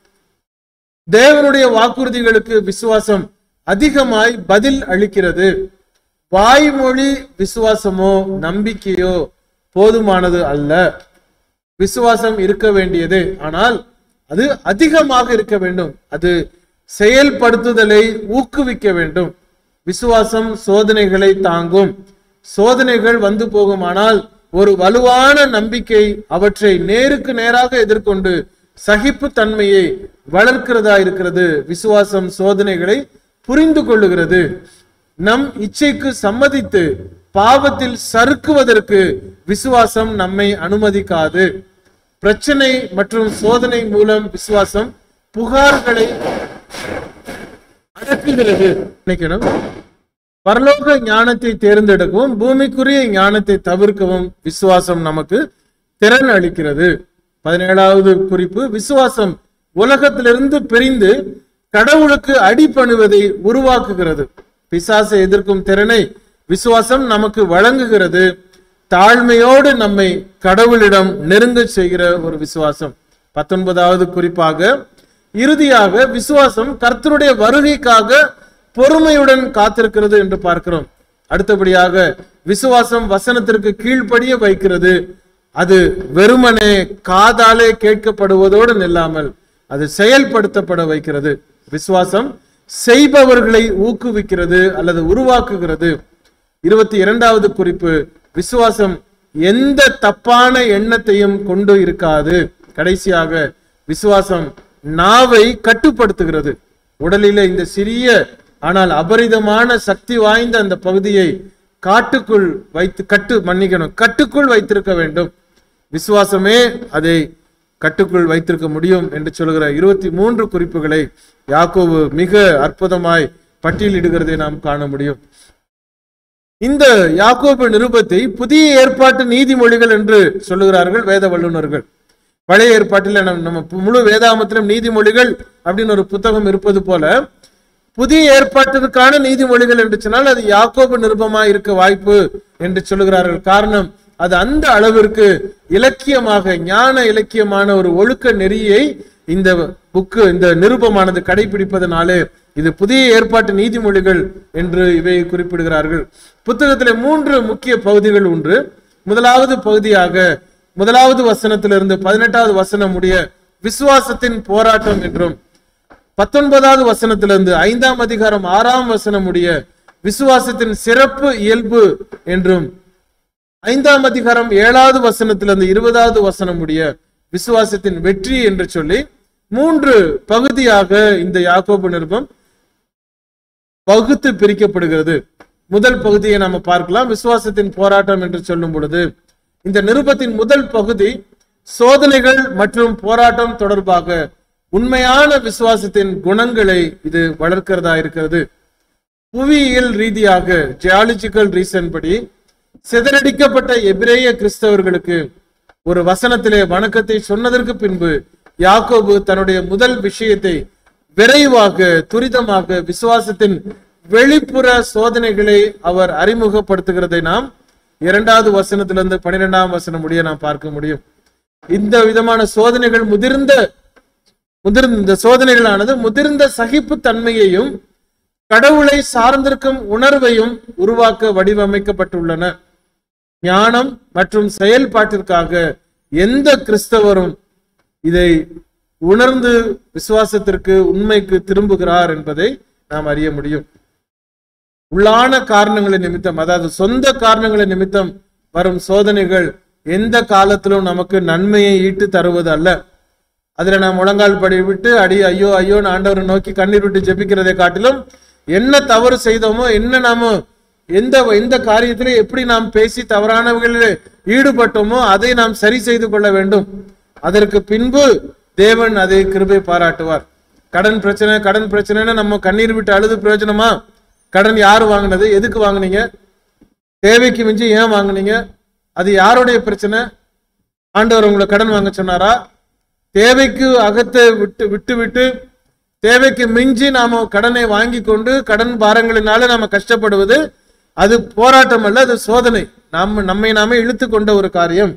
தேவனுடைய வாக்குறுதிகளுக்கு விசுவாசம் அதிகமாய் பதில் அளிக்கிறது வாய்மொழி விசுவாசமோ நம்பிக்கையோ போதுமானது அல்ல விசுவாசம் இருக்க வேண்டியது ஆனால் அது அதிகமாக இருக்க வேண்டும் அது செயல்படுத்துதலை ஊக்குவிக்க வேண்டும் விசுவாசம் சோதனைகளை தாங்கும் சோதனைகள் வந்து போகுமானால் ஒரு வலுவான நம்பிக்கை அவற்றை நேருக்கு நேராக எதிர்கொண்டு சகிப்பு தன்மையை வளர்க்கிறதா இருக்கிறது விசுவாசம் சோதனைகளை புரிந்து கொள்ளுகிறது நம் இச்சைக்கு சம்மதித்து பாவத்தில் சறுக்குவதற்கு விசுவாசம் நம்மை அனுமதிக்காது பிரச்சனை மற்றும் சோதனை மூலம் விசுவாசம் புகார்களை அடக்குகிறது நினைக்கணும் பரலோக ஞானத்தை தேர்ந்தெடுக்கவும் பூமிக்குரிய ஞானத்தை தவிர்க்கவும் விசுவாசம் நமக்கு திறன் அளிக்கிறது பதினேழாவது குறிப்பு விசுவாசம் உலகத்திலிருந்து பிரிந்து கடவுளுக்கு அடிபணுவதை உருவாக்குகிறது பிசாசை எதிர்க்கும் திறனை விசுவாசம் நமக்கு வழங்குகிறது தாழ்மையோடு நம்மை கடவுளிடம் நெருங்க செய்கிற ஒரு விசுவாசம் பத்தொன்பதாவது குறிப்பாக இறுதியாக விசுவாசம் கர்த்தருடைய வருகைக்காக பொறுமையுடன் காத்திருக்கிறது என்று பார்க்கிறோம் அடுத்தபடியாக விசுவாசம் வசனத்திற்கு கீழ்ப்படிய வைக்கிறது அது வெறுமனே காதாலே கேட்கப்படுவதோடு நில்லாமல் அது செயல்படுத்தப்பட வைக்கிறது விசுவாசம் செய்பவர்களை ஊக்குவிக்கிறது அல்லது உருவாக்குகிறது இருபத்தி இரண்டாவது குறிப்பு விசுவாசம் எந்த தப்பான எண்ணத்தையும் கொண்டு இருக்காது கடைசியாக விசுவாசம் நாவை கட்டுப்படுத்துகிறது உடலிலே இந்த சிறிய ஆனால் அபரிதமான சக்தி வாய்ந்த அந்த பகுதியை காட்டுக்குள் வைத்து கட்டு மன்னிக்கணும் கட்டுக்குள் வைத்திருக்க வேண்டும் விசுவாசமே அதை கட்டுக்குள் வைத்திருக்க முடியும் என்று சொல்கிற இருபத்தி மூன்று குறிப்புகளை யாக்கோபு மிக அற்புதமாய் பட்டியலிடுகிறதை நாம் காண முடியும் இந்த யாக்கோபு நிருபத்தை புதிய ஏற்பாட்டு நீதிமொழிகள் என்று சொல்லுகிறார்கள் வேத வல்லுநர்கள் பழைய ஏற்பாட்டில் நம்ம நம்ம முழு வேதாமத்திலும் நீதிமொழிகள் அப்படின்னு ஒரு புத்தகம் இருப்பது போல புதிய ஏற்பாட்டிற்கான நீதிமொழிகள் என்று சொன்னால் அது யாக்கோபு நிருபமா இருக்க வாய்ப்பு என்று சொல்லுகிறார்கள் காரணம் அது அந்த அளவிற்கு இலக்கியமாக ஞான இலக்கியமான ஒரு ஒழுக்க நெறியை இந்த புக்கு இந்த நிருபமானது கடைபிடிப்பதனாலே இது புதிய ஏற்பாட்டு நீதிமொழிகள் என்று இவை குறிப்பிடுகிறார்கள் புத்தகத்திலே மூன்று முக்கிய பகுதிகள் உண்டு முதலாவது பகுதியாக முதலாவது வசனத்திலிருந்து பதினெட்டாவது வசனம் உடைய விசுவாசத்தின் போராட்டம் என்றும் பத்தொன்பதாவது வசனத்திலிருந்து ஐந்தாம் அதிகாரம் ஆறாம் வசனம் உடைய விசுவாசத்தின் சிறப்பு இயல்பு என்றும் ஐந்தாம் அதிகாரம் ஏழாவது வசனத்திலிருந்து இருபதாவது வசனம் உடைய விசுவாசத்தின் வெற்றி என்று சொல்லி மூன்று பகுதியாக இந்த யாக்கோபு நிருபம் பகுத்து பிரிக்கப்படுகிறது முதல் பகுதியை நாம பார்க்கலாம் விசுவாசத்தின் போராட்டம் என்று சொல்லும் பொழுது இந்த நிருபத்தின் முதல் பகுதி சோதனைகள் மற்றும் போராட்டம் தொடர்பாக உண்மையான விசுவாசத்தின் குணங்களை இது வளர்க்கிறதா இருக்கிறது புவியியல் ரீதியாக ஜியாலஜிக்கல் ரீசன் படி சிதறடிக்கப்பட்ட எபிரேய கிறிஸ்தவர்களுக்கு ஒரு வசனத்திலே வணக்கத்தை சொன்னதற்கு பின்பு யாக்கோபு தன்னுடைய முதல் விஷயத்தை விரைவாக துரிதமாக விசுவாசத்தின் வெளிப்புற சோதனைகளை அவர் அறிமுகப்படுத்துகிறதை நாம் இரண்டாவது வசனத்திலிருந்து பன்னிரெண்டாம் வசனம் முடிய நாம் பார்க்க முடியும் இந்த விதமான சோதனைகள் முதிர்ந்த முதிர்ந்த இந்த சோதனைகளானது முதிர்ந்த சகிப்பு தன்மையையும் கடவுளை சார்ந்திருக்கும் உணர்வையும் உருவாக்க வடிவமைக்கப்பட்டுள்ளன ஞானம் மற்றும் செயல்பாட்டிற்காக எந்த கிறிஸ்தவரும் இதை உணர்ந்து விசுவாசத்திற்கு உண்மைக்கு திரும்புகிறார் என்பதை நாம் அறிய முடியும் உள்ளான காரணங்களின் நிமித்தம் அதாவது சொந்த காரணங்களின் நிமித்தம் வரும் சோதனைகள் எந்த காலத்திலும் நமக்கு நன்மையை ஈட்டு தருவது அல்ல அதுல நாம் முழங்கால் படி விட்டு அடி ஐயோ ஐயோ ஆண்டவரை நோக்கி கண்ணீர் விட்டு ஜெபிக்கிறதை காட்டிலும் என்ன தவறு செய்தோமோ என்ன நாம எந்த எந்த காரியத்திலே எப்படி நாம் பேசி தவறானவர்களில் ஈடுபட்டோமோ அதை நாம் சரி செய்து கொள்ள வேண்டும் அதற்கு பின்பு தேவன் அதை கிருபை பாராட்டுவார் கடன் பிரச்சனை கடன் பிரச்சனைன்னு நம்ம கண்ணீர் விட்டு அழுது பிரயோஜனமா கடன் யார் வாங்கினது எதுக்கு வாங்குனீங்க தேவைக்கு மிஞ்சி ஏன் வாங்குனீங்க அது யாருடைய பிரச்சனை ஆண்டவர் உங்களை கடன் வாங்க சொன்னாரா தேவைக்கு அகத்தை விட்டு விட்டு விட்டு தேவைக்கு மிஞ்சி நாம கடனை வாங்கி கொண்டு கடன் பாரங்களினால நாம கஷ்டப்படுவது அது போராட்டம் அல்ல அது சோதனை நாம் நம்மை நாமே இழுத்து கொண்ட ஒரு காரியம்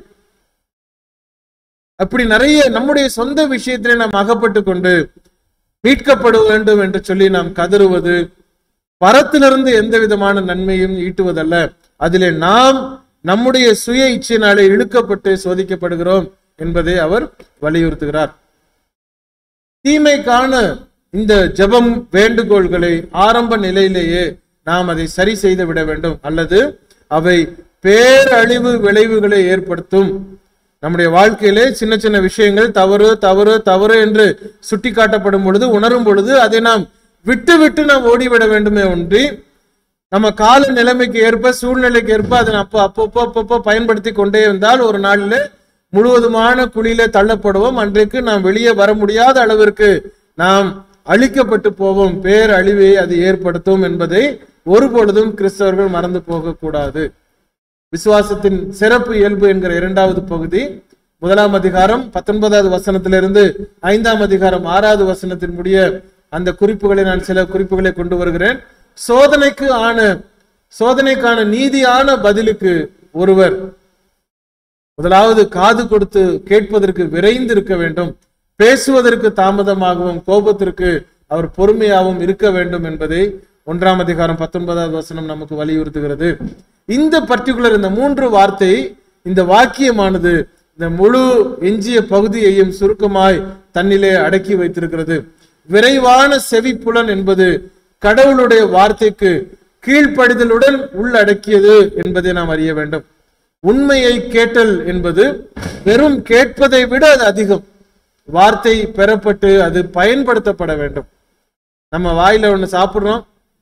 அப்படி நிறைய நம்முடைய சொந்த விஷயத்திலே நாம் அகப்பட்டு கொண்டு மீட்கப்பட வேண்டும் என்று சொல்லி நாம் கதறுவது பரத்திலிருந்து எந்த விதமான நன்மையும் ஈட்டுவதல்ல அதிலே நாம் நம்முடைய சுய இச்சையினாலே இழுக்கப்பட்டு சோதிக்கப்படுகிறோம் என்பதை அவர் வலியுறுத்துகிறார் தீமைக்கான இந்த ஜெபம் வேண்டுகோள்களை ஆரம்ப நிலையிலேயே நாம் அதை சரி செய்து விட வேண்டும் அல்லது அவை பேரழிவு விளைவுகளை ஏற்படுத்தும் நம்முடைய வாழ்க்கையிலே சின்ன சின்ன விஷயங்கள் தவறு தவறு தவறு என்று சுட்டிக்காட்டப்படும் பொழுது உணரும் பொழுது அதை நாம் விட்டு விட்டு நாம் ஓடிவிட வேண்டுமே ஒன்றி நம்ம கால நிலைமைக்கு ஏற்ப சூழ்நிலைக்கு ஏற்ப அதை அப்போ அப்பப்போ அப்பப்போ பயன்படுத்தி கொண்டே இருந்தால் ஒரு நாளில் முழுவதுமான குழியில தள்ளப்படுவோம் அன்றைக்கு நாம் வெளியே வர முடியாத அளவிற்கு நாம் அழிக்கப்பட்டு போவோம் பேர் அழிவை அது ஏற்படுத்தும் என்பதை ஒருபொழுதும் கிறிஸ்தவர்கள் மறந்து போகக்கூடாது விசுவாசத்தின் சிறப்பு இயல்பு என்கிற இரண்டாவது பகுதி முதலாம் அதிகாரம் பத்தொன்பதாவது வசனத்திலிருந்து ஐந்தாம் அதிகாரம் ஆறாவது வசனத்தின் முடிய அந்த குறிப்புகளை நான் சில குறிப்புகளை கொண்டு வருகிறேன் சோதனைக்கு ஆன சோதனைக்கான நீதியான பதிலுக்கு ஒருவர் முதலாவது காது கொடுத்து கேட்பதற்கு விரைந்து இருக்க வேண்டும் பேசுவதற்கு தாமதமாகவும் கோபத்திற்கு அவர் பொறுமையாகவும் இருக்க வேண்டும் என்பதை ஒன்றாம் அதிகாரம் பத்தொன்பதாவது வசனம் நமக்கு வலியுறுத்துகிறது இந்த பர்டிகுலர் இந்த மூன்று வார்த்தை இந்த வாக்கியமானது இந்த முழு எஞ்சிய பகுதியையும் சுருக்கமாய் தன்னிலே அடக்கி வைத்திருக்கிறது விரைவான செவிப்புலன் என்பது கடவுளுடைய வார்த்தைக்கு கீழ்ப்படிதலுடன் உள்ளடக்கியது என்பதை நாம் அறிய வேண்டும் உண்மையை கேட்டல் என்பது வெறும் கேட்பதை விட அது அதிகம் வார்த்தை பெறப்பட்டு அது பயன்படுத்தப்பட வேண்டும் நம்ம வாயில ஒண்ணு சாப்பிடுறோம்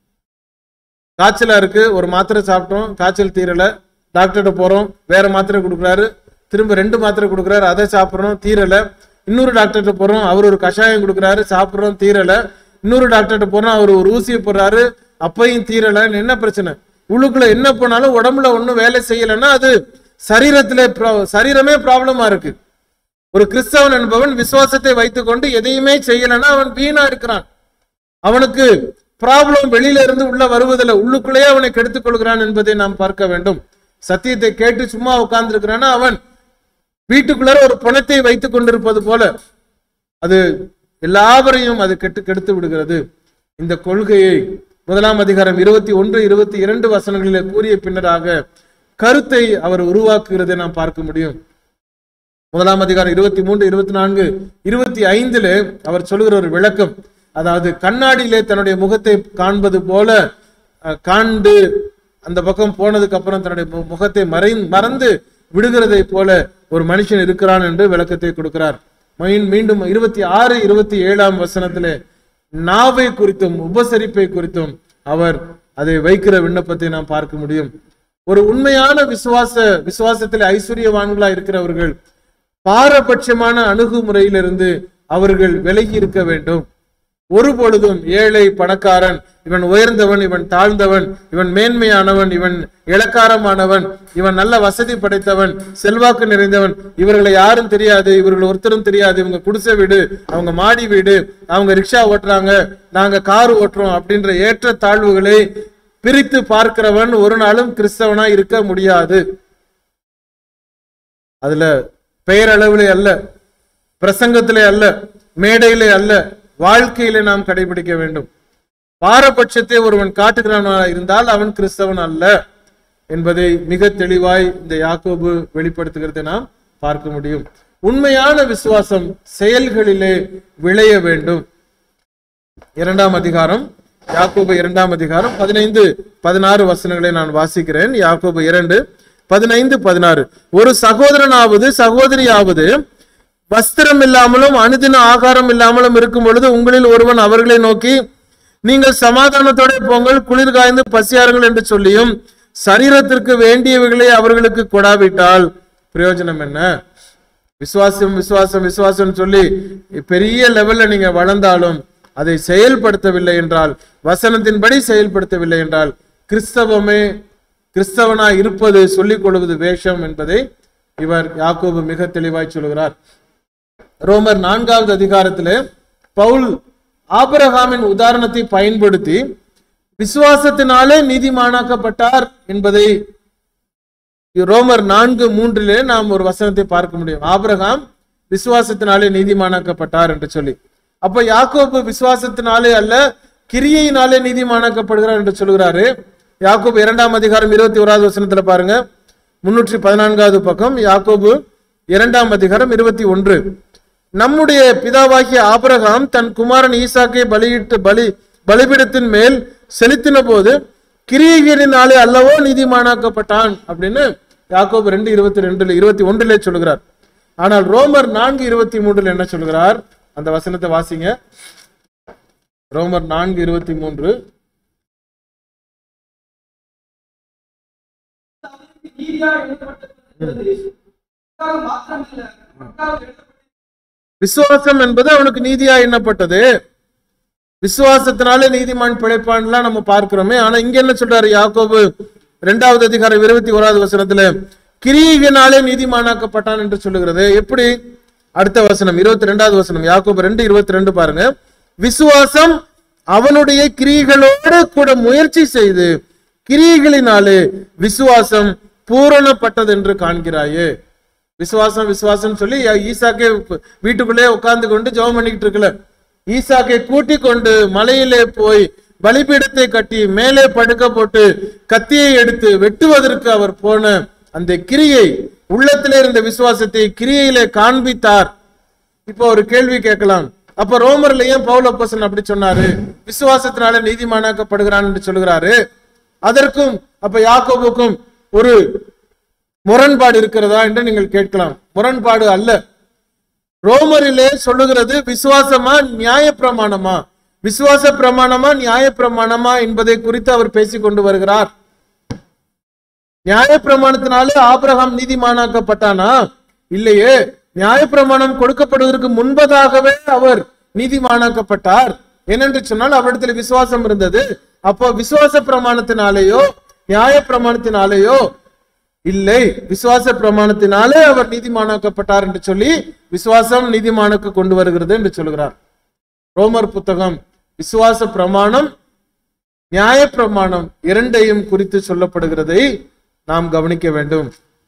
காய்ச்சலா இருக்கு ஒரு மாத்திரை சாப்பிட்டோம் காய்ச்சல் தீரல டாக்டர்கிட்ட போறோம் வேற மாத்திரை கொடுக்குறாரு திரும்ப ரெண்டு மாத்திரை கொடுக்குறாரு அதை சாப்பிடுறோம் தீரல இன்னொரு டாக்டர்கிட்ட போறோம் அவர் ஒரு கஷாயம் கொடுக்குறாரு சாப்பிடுறோம் தீரல இன்னொரு டாக்டர்கிட்ட போறோம் அவர் ஒரு ஊசியை போடுறாரு அப்பையும் தீரலன்னு என்ன பிரச்சனை உள்ளுக்குள்ள என்ன பண்ணாலும் உடம்புல ஒண்ணும் வேலை செய்யலைன்னா அது சரீரத்திலே pro- சரீரமே ப்ராப்ளமா இருக்கு ஒரு கிறிஸ்தவன் என்பவன் விசுவாசத்தை வைத்துக்கொண்டு எதையுமே செய்யலைன்னா அவன் வீணா இருக்கிறான் அவனுக்கு ப்ராப்ளம் வெளியில இருந்து உள்ள வருவதில்லை உள்ளுக்குள்ளேயே அவனை கெடுத்துக் கொள்கிறான் என்பதை நாம் பார்க்க வேண்டும் சத்தியத்தை கேட்டு சும்மா உட்கார்ந்து இருக்கிறான்னா அவன் வீட்டுக்குள்ளார ஒரு பணத்தை வைத்துக் கொண்டிருப்பது போல அது எல்லாவரையும் அது கெட்டு கெடுத்து விடுகிறது இந்த கொள்கையை முதலாம் அதிகாரம் இருபத்தி ஒன்று இருபத்தி இரண்டு வசனங்களிலே கூறிய பின்னராக கருத்தை அவர் உருவாக்குகிறதை நாம் பார்க்க முடியும் முதலாம் அதிகாரம் இருபத்தி மூன்று இருபத்தி நான்கு இருபத்தி ஐந்துல அவர் சொல்லுகிற ஒரு விளக்கம் அதாவது கண்ணாடியிலே தன்னுடைய முகத்தை காண்பது போல அஹ், காண்டு அந்த பக்கம் போனதுக்கு அப்புறம் தன்னுடைய மு- முகத்தை மறை மறந்து விடுகிறதை போல ஒரு மனுஷன் இருக்கிறான் என்று விளக்கத்தை கொடுக்கிறார் மீன்- மீண்டும் இருபத்தி ஆறு இருபத்தி ஏழாம் வசனத்திலே நாவை குறித்தும் உபசரிப்பை குறித்தும் அவர் அதை வைக்கிற விண்ணப்பத்தை நாம் பார்க்க முடியும் ஒரு உண்மையான விசுவாச விசுவாசத்தில் ஐஸ்வர்யவான்களா இருக்கிறவர்கள் பாரபட்சமான அணுகுமுறையிலிருந்து அவர்கள் விலகி இருக்க வேண்டும் ஒரு பொழுதும் ஏழை பணக்காரன் இவன் உயர்ந்தவன் இவன் தாழ்ந்தவன் இவன் மேன்மையானவன் இவன் இளக்காரமானவன் இவன் நல்ல வசதி படைத்தவன் செல்வாக்கு நிறைந்தவன் இவர்களை யாரும் தெரியாது இவர்கள் ஒருத்தரும் தெரியாது இவங்க குடிசை வீடு அவங்க மாடி வீடு அவங்க ரிக்ஷா ஓட்டுறாங்க நாங்க கார் ஓட்டுறோம் அப்படின்ற ஏற்ற தாழ்வுகளை பிரித்து பார்க்கிறவன் ஒரு நாளும் கிறிஸ்தவனா இருக்க முடியாது அதுல பெயரளவிலே அல்ல பிரசங்கத்திலே அல்ல மேடையிலே அல்ல வாழ்க்கையிலே நாம் கடைபிடிக்க வேண்டும் பாரபட்சத்தை ஒருவன் காட்டுகிறவனா இருந்தால் அவன் கிறிஸ்தவன் அல்ல என்பதை மிக தெளிவாய் இந்த யாக்கோபு வெளிப்படுத்துகிறதை நாம் பார்க்க முடியும் உண்மையான விசுவாசம் செயல்களிலே விளைய வேண்டும் இரண்டாம் அதிகாரம் யாக்கோபு இரண்டாம் அதிகாரம் பதினைந்து பதினாறு வசனங்களை நான் வாசிக்கிறேன் யாக்கோபு இரண்டு பதினைந்து பதினாறு ஒரு சகோதரனாவது சகோதரியாவது வஸ்திரம் இல்லாமலும் அனுதின ஆகாரம் இல்லாமலும் இருக்கும் பொழுது உங்களில் ஒருவன் அவர்களை நோக்கி நீங்கள் சமாதானத்தோட போங்கள் குளிர் காய்ந்து பசியாருங்கள் என்று சொல்லியும் சரீரத்திற்கு வேண்டியவைகளை அவர்களுக்கு கொடாவிட்டால் பிரயோஜனம் என்ன விசுவாசம் விசுவாசம் விசுவாசம் சொல்லி பெரிய லெவல்ல நீங்க வளர்ந்தாலும் அதை செயல்படுத்தவில்லை என்றால் வசனத்தின்படி செயல்படுத்தவில்லை என்றால் கிறிஸ்தவமே கிறிஸ்தவனா இருப்பது சொல்லிக் கொள்வது வேஷம் என்பதை இவர் யாக்கோபு மிக தெளிவாய் சொல்கிறார் ரோமர் நான்காவது அதிகாரத்திலே பவுல் ஆபிரகாமின் உதாரணத்தை பயன்படுத்தி விசுவாசத்தினாலே நீதிமானாக்கப்பட்டார் என்பதை ரோமர் நான்கு மூன்றிலே நாம் ஒரு வசனத்தை பார்க்க முடியும் ஆபிரகாம் விசுவாசத்தினாலே நீதிமானாக்கப்பட்டார் என்று சொல்லி அப்ப யாக்கோபு விசுவாசத்தினாலே அல்ல கிரியையினாலே நீதிமானாக்கப்படுகிறார் என்று சொல்கிறாரு யாக்கோபு இரண்டாம் அதிகாரம் இருபத்தி ஓராவது வசனத்துல பாருங்க முன்னூற்றி பதினான்காவது பக்கம் யாக்கோபு இரண்டாம் அதிகாரம் இருபத்தி ஒன்று நம்முடைய பிதாவாகிய ஆபிரகாம் தன் குமாரன் ஈசாக்கை பலியிட்டு பலி பலிபீடத்தின் மேல் செலுத்தின போது கிரியைகளினாலே அல்லவோ நீதிமானாக்கப்பட்டான் அப்படின்னு யாக்கோபு ரெண்டு இருபத்தி ரெண்டுல இருபத்தி ஒன்றிலே சொல்கிறார் ஆனால் ரோமர் நான்கு இருபத்தி மூன்றுல என்ன சொல்கிறார் அந்த வசனத்தை வாசிங்க ரோமர் நான்கு இருபத்தி மூன்று நீதியா எழுதப்பட்டிருக்கிறது அதற்காக மாத்திரமல்ல அதற்காக எழுதப்பட்டிருக்கிறது விசுவாசம் என்பது அவனுக்கு நீதியா எண்ணப்பட்டது விசுவாசத்தினாலே நீதிமான் பிழைப்பான்லாம் நம்ம பார்க்கிறோமே ஆனா இங்க என்ன சொல்றாரு யாக்கோபு இரண்டாவது அதிகாரம் இருபத்தி ஓராவது வசனத்துல கிரியையினாலே நீதிமானாக்கப்பட்டான் என்று சொல்லுகிறது எப்படி அடுத்த வசனம் இருபத்தி ரெண்டாவது வசனம் யாக்கோபு ரெண்டு இருபத்தி ரெண்டு பாருங்க விசுவாசம் அவனுடைய கிரியைகளோடு கூட முயற்சி செய்து கிரியைகளினாலே விசுவாசம் பூரணப்பட்டது என்று காண்கிறாயே விசுவாசம் விசுவாசம் சொல்லி ஈசாக்கே வீட்டுக்குள்ளே உட்கார்ந்து கொண்டு ஜெபம் பண்ணிக்கிட்டு இருக்கல ஈசாக்கை கூட்டிக் கொண்டு மலையிலே போய் பலிபீடத்தை கட்டி மேலே படுக்க போட்டு கத்தியை எடுத்து வெட்டுவதற்கு அவர் போன அந்த கிரியை உள்ளத்திலே இருந்த விசுவாசத்தை கிரியையிலே காண்பித்தார் இப்போ ஒரு கேள்வி கேட்கலாம் அப்ப ரோமர்ல ஏன் பவுல் அப்போஸ்தலன் அப்படி சொன்னாரு விசுவாசத்தினால நீதிமானாக்கப்படுகிறான் என்று சொல்கிறாரு அதற்கும் அப்ப யாக்கோபுக்கும் ஒரு முரண்பாடு இருக்கிறதா என்று நீங்கள் கேட்கலாம் முரண்பாடு அல்ல ரோமரிலே சொல்லுகிறது விசுவாசமா நியாய பிரமாணமா விசுவாச பிரமாணமா நியாய பிரமாணமா என்பதை குறித்து அவர் பேசிக் கொண்டு வருகிறார் நியாய பிரமாணத்தினாலே ஆபிரகாம் நீதிமானாக்கப்பட்டானா இல்லையே நியாய பிரமாணம் கொடுக்கப்படுவதற்கு முன்பதாகவே அவர் நீதிமானாக்கப்பட்டார் ஏனென்று சொன்னால் அவரிடத்தில் விசுவாசம் இருந்தது அப்போ விசுவாச பிரமாணத்தினாலேயோ நியாய பிரமாணத்தினாலேயோ இல்லை விசுவாச பிரமாணத்தினாலே அவர் நீதிமானாக்கப்பட்டார் என்று சொல்லி விசுவாசம் நீதிமானுக்கு கொண்டு வருகிறது என்று சொல்கிறார் ரோமர் புத்தகம் விசுவாச பிரமாணம் நியாய பிரமாணம் இரண்டையும் குறித்து சொல்லப்படுகிறதை நாம் கவனிக்க வேண்டும்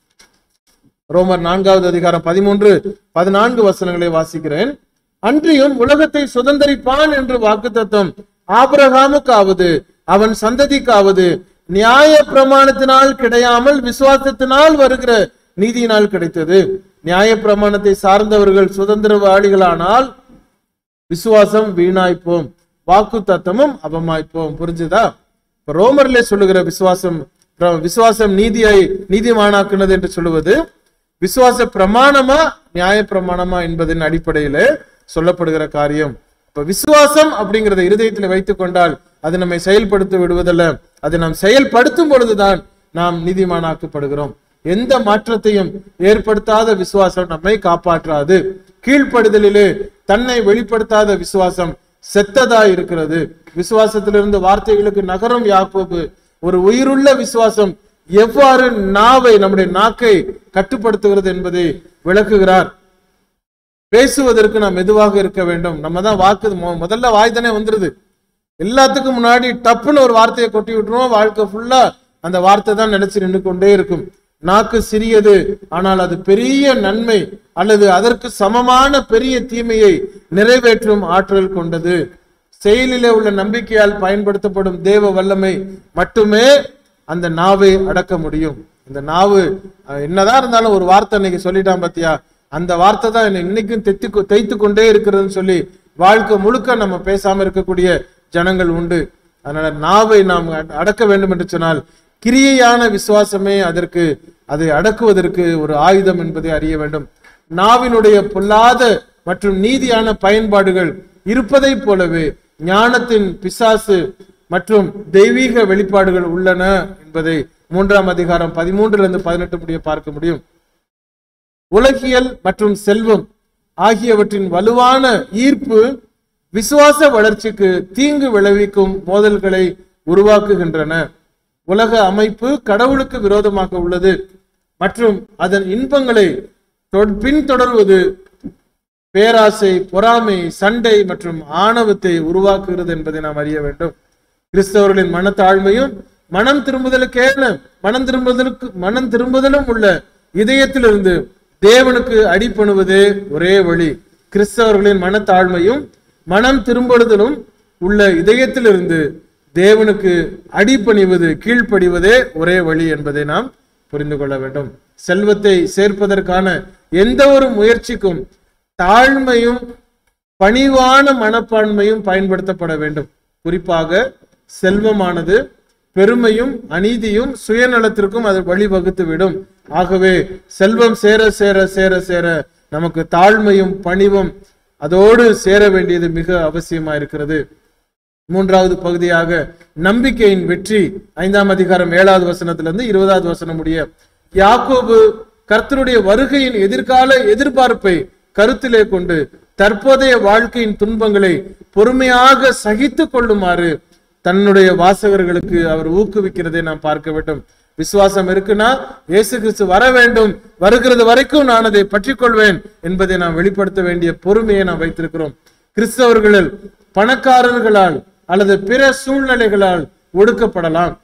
ரோமர் நான்காவது அதிகாரம் பதிமூன்று பதினான்கு வசனங்களை வாசிக்கிறேன் அன்றியும் உலகத்தை சுதந்தரிப்பான் என்று வாக்குத்தத்தம் ஆபிரகாமுக்காவது அவன் சந்ததிக்காவது நியாய பிரமாணத்தினால் கிடையாமல் விசுவாசத்தினால் வருகிற நீதியினால் கிடைத்தது நியாய பிரமாணத்தை சார்ந்தவர்கள் சுதந்திரவாளிகளானால் விசுவாசம் வீணாய்ப்போம் வாக்கு தத்தமும் அபமாய்ப்போம் புரிஞ்சுதா இப்ப ரோமர்ல சொல்லுகிற விசுவாசம் பிர- விசுவாசம் நீதியை நீதிமானாக்குனது என்று சொல்லுவது விசுவாச பிரமாணமா நியாய பிரமாணமா என்பதன் அடிப்படையில சொல்லப்படுகிற காரியம் இப்ப விசுவாசம் அப்படிங்கறத இருதயத்தில் வைத்துக் கொண்டால் அது நம்மை செயல்படுத்த விடுவதல்ல அதை நாம் செயல்படுத்தும் பொழுதுதான் நாம் நீதிமானாக்கப்படுகிறோம் எந்த மாற்றத்தையும் ஏற்படுத்தாத விசுவாசம் நம்மை காப்பாற்றாது கீழ்ப்படுதலிலே தன்னை வெளிப்படுத்தாத விசுவாசம் செத்ததா இருக்கிறது விசுவாசத்திலிருந்து வார்த்தைகளுக்கு நகரும் யாக்கோபு ஒரு உயிருள்ள விசுவாசம் எவ்வாறு நாவை நம்முடைய நாக்கை கட்டுப்படுத்துகிறது என்பதை விளக்குகிறார் பேசுவதற்கு நாம் மெதுவாக இருக்க வேண்டும் நம்ம தான் வாக்கு மொ- முதல்ல வாய் தானே வந்துருது எல்லாத்துக்கும் முன்னாடி டப்புன்னு ஒரு வார்த்தையை கொட்டி விட்டுருவோம் வாழ்க்கை ஃபுல்லா அந்த வார்த்தை தான் நினைச்சு நின்று கொண்டே இருக்கும் நாக்கு சிறியது ஆனால் அது பெரிய நன்மை அல்லது அதற்கு சமமான பெரிய தீமையை நிறைவேற்றும் ஆற்றல் கொண்டது செயலிலே உள்ள நம்பிக்கையால் பயன்படுத்தப்படும் தேவ வல்லமை மட்டுமே அந்த நாவை அடக்க முடியும் இந்த நாவு அஹ், என்னதான் இருந்தாலும் ஒரு வார்த்தை இன்னைக்கு சொல்லிட்டான் பாத்தியா அந்த வார்த்தை தான் என்னை இன்னைக்கும் தெத்து தைத்து கொண்டே இருக்கிறதுன்னு சொல்லி வாழ்க்கை முழுக்க நம்ம பேசாம இருக்கக்கூடிய ஜனங்கள் உண்டு அதனால நாவை நாம் அட- அடக்க வேண்டும் என்று சொன்னால் கிரியையான விசுவாசமே அதற்கு அதை அடக்குவதற்கு ஒரு ஆயுதம் என்பதை அறிய வேண்டும் நாவினுடைய பொல்லாத மற்றும் நீதியான பயன்பாடுகள் இருப்பதைப் போலவே ஞானத்தின் பிசாசு மற்றும் தெய்வீக வெளிப்பாடுகள் உள்ளன என்பதை மூன்றாம் அதிகாரம் பதிமூன்றுல இருந்து பதினெட்டு முடிய பார்க்க முடியும் உலகியல் மற்றும் செல்வம் ஆகியவற்றின் வலுவான ஈர்ப்பு விசுவாச வளர்ச்சிக்கு தீங்கு விளைவிக்கும் மோதல்களை உருவாக்குகின்றன உலக அமைப்பு கடவுளுக்கு விரோதமாக உள்ளது மற்றும் அதன் இன்பங்களை தொ- பின்தொடர்வது பேராசை பொறாமை சண்டை மற்றும் ஆணவத்தை உருவாக்குகிறது என்பதை நாம் அறிய வேண்டும் கிறிஸ்தவர்களின் மனத்தாழ்மையும் மனம் திரும்புதலுக்கேன மனம் திரும்புதலுக்கு மனம் திரும்புதலும் உள்ள இதயத்திலிருந்து தேவனுக்கு அடிபணுவதே ஒரே வழி கிறிஸ்தவர்களின் மனத்தாழ்மையும் மனம் திரும்புதலும் உள்ள இதயத்திலிருந்து தேவனுக்கு அடிபணிவது கீழ்ப்படிவதே ஒரே வழி என்பதை நாம் புரிந்து கொள்ள வேண்டும் செல்வத்தை சேர்ப்பதற்கான எந்த ஒரு முயற்சிக்கும் தாழ்மையும் பணிவான மனப்பான்மையும் பயன்படுத்தப்பட வேண்டும் குறிப்பாக செல்வமானது பெருமையும் அநீதியும் சுயநலத்திற்கும் அது வழிவகுத்து விடும் ஆகவே செல்வம் சேர சேர சேர சேர நமக்கு தாழ்மையும் பணிவும் அதோடு சேர வேண்டியது மிக அவசியமா இருக்கிறது மூன்றாவது பகுதியாக நம்பிக்கையின் வெற்றி ஐந்தாம் அதிகாரம் ஏழாவது வசனத்திலிருந்து இருபதாவது வசனம் முடிய யாக்கோபு கர்த்தருடைய வருகையின் எதிர்கால எதிர்பார்ப்பை கருத்திலே கொண்டு தற்போதைய வாழ்க்கையின் துன்பங்களை பொறுமையாக சகித்துக் கொள்ளுமாறு தன்னுடைய வாசகர்களுக்கு அவர் ஊக்குவிக்கிறதை நாம் பார்க்க வேண்டும் விசுவாசம் இருக்குன்னா இயேசு கிறிஸ்து வர வேண்டும் வருகிறது வரைக்கும் நான் அதை பற்றிக் கொள்வேன் என்பதை நாம் வெளிப்படுத்த வேண்டிய பொறுமையை நாம் வைத்திருக்கிறோம் கிறிஸ்தவர்களில் பணக்காரர்களால் அல்லது பிற சூழ்நிலைகளால் ஒடுக்கப்படலாம்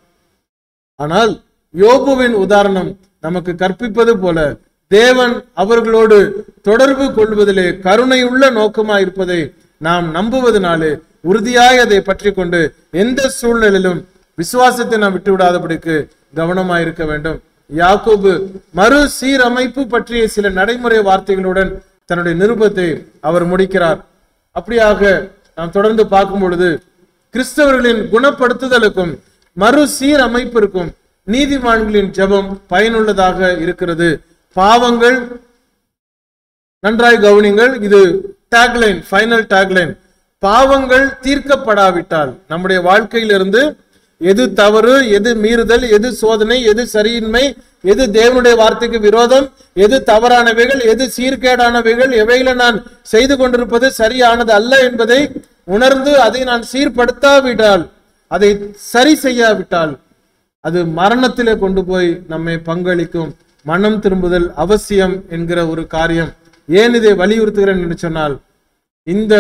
ஆனால் யோபுவின் உதாரணம் நமக்கு கற்பிப்பது போல தேவன் அவர்களோடு தொடர்பு கொள்வதிலே கருணையுள்ள நோக்கமாய் இருப்பதை நாம் நம்புவதனாலே உறுதியாய் அதை பற்றி கொண்டு எந்த சூழ்நிலையிலும் விசுவாசத்தை நாம் விட்டுவிடாதபடிக்கு கவனமாய் இருக்க வேண்டும் யாக்கோபு மறு சீரமைப்பு பற்றிய சில நடைமுறை வார்த்தைகளுடன் தன்னுடைய நிருபத்தை அவர் முடிக்கிறார் அப்படியாக நாம் தொடர்ந்து பார்க்கும் பொழுது கிறிஸ்தவர்களின் குணப்படுத்துதலுக்கும் மறு சீரமைப்பிற்கும் நீதிமான்களின் ஜெபம் பயனுள்ளதாக இருக்கிறது பாவங்கள் நன்றாய் கவனிங்கள் இது டேக்லைன் ஃபைனல் டேக்லைன் பாவங்கள் தீர்க்கப்படாவிட்டால் நம்முடைய வாழ்க்கையிலிருந்து எது தவறு எது மீறுதல் எது சோதனை எது சரியின்மை எது தேவனுடைய வார்த்தைக்கு விரோதம் எது தவறானவைகள் எது சீர்கேடானவைகள் எவைகளை நான் செய்து கொண்டிருப்பது சரியானது அல்ல என்பதை உணர்ந்து அதை நான் சீர்படுத்தாவிட்டால் அதை சரி செய்யாவிட்டால் அது மரணத்திலே கொண்டு போய் நம்மை பங்களிக்கும் மனம் திரும்புதல் அவசியம் என்கிற ஒரு காரியம் ஏன் இதை வலியுறுத்துகிறேன் என்று சொன்னால் இந்த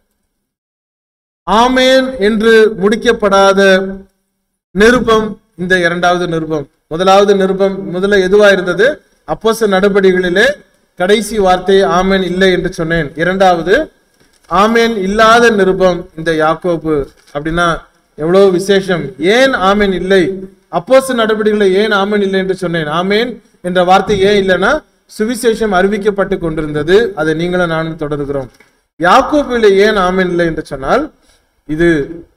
ஆமேன் என்று முடிக்கப்படாத நிருபம் இந்த இரண்டாவது நிருபம் முதலாவது நிருபம் முதல்ல எதுவா இருந்தது அப்போஸ்தல நடபடிகளிலே கடைசி வார்த்தை ஆமேன் இல்லை என்று சொன்னேன் இரண்டாவது ஆமேன் இல்லாத நிருபம் இந்த யாக்கோபு அப்படின்னா எவ்வளவு விசேஷம் ஏன் ஆமேன் இல்லை அப்போஸ்தல நடவடிக்கைகளை ஏன் ஆமேன் இல்லை என்று சொன்னேன் ஆமேன் என்ற வார்த்தை ஏன் இல்லைன்னா சுவிசேஷம் அறிவிக்கப்பட்டு கொண்டிருந்தது அதை நீங்களும் நானும் தொடர்கிறோம் யாக்கோபிலே ஏன் ஆமேன் இல்லை என்று சொன்னால் இது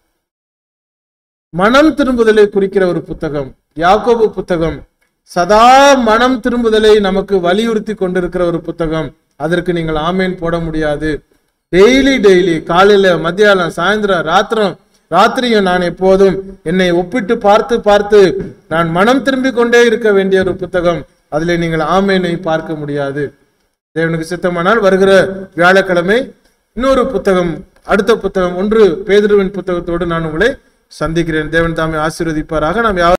மனம் திரும்புதலை குறிக்கிற ஒரு புத்தகம் யாக்கோபு புத்தகம் சதா மனம் திரும்புதலை நமக்கு வலியுறுத்தி கொண்டிருக்கிற ஒரு புத்தகம் அதற்கு நீங்கள் ஆமேன் போட முடியாது டெய்லி டெய்லி காலையில மத்தியானம் சாயந்தரம் ராத்திரம் ராத்திரியும் நான் எப்போதும் என்னை ஒப்பிட்டு பார்த்து பார்த்து நான் மனம் திரும்பிக் கொண்டே இருக்க வேண்டிய ஒரு புத்தகம் அதிலே நீங்கள் ஆமேனை பார்க்க முடியாது தேவனுக்கு சித்தமானால் வருகிற வியாழக்கிழமை இன்னொரு புத்தகம் அடுத்த புத்தகம் ஒன்று பேதுருவின் புத்தகத்தோடு நான் உங்களை சந்திக்கிறேன் தேவன் தாமே ஆசீர்வதிப்பாராக நாம் யாவரும்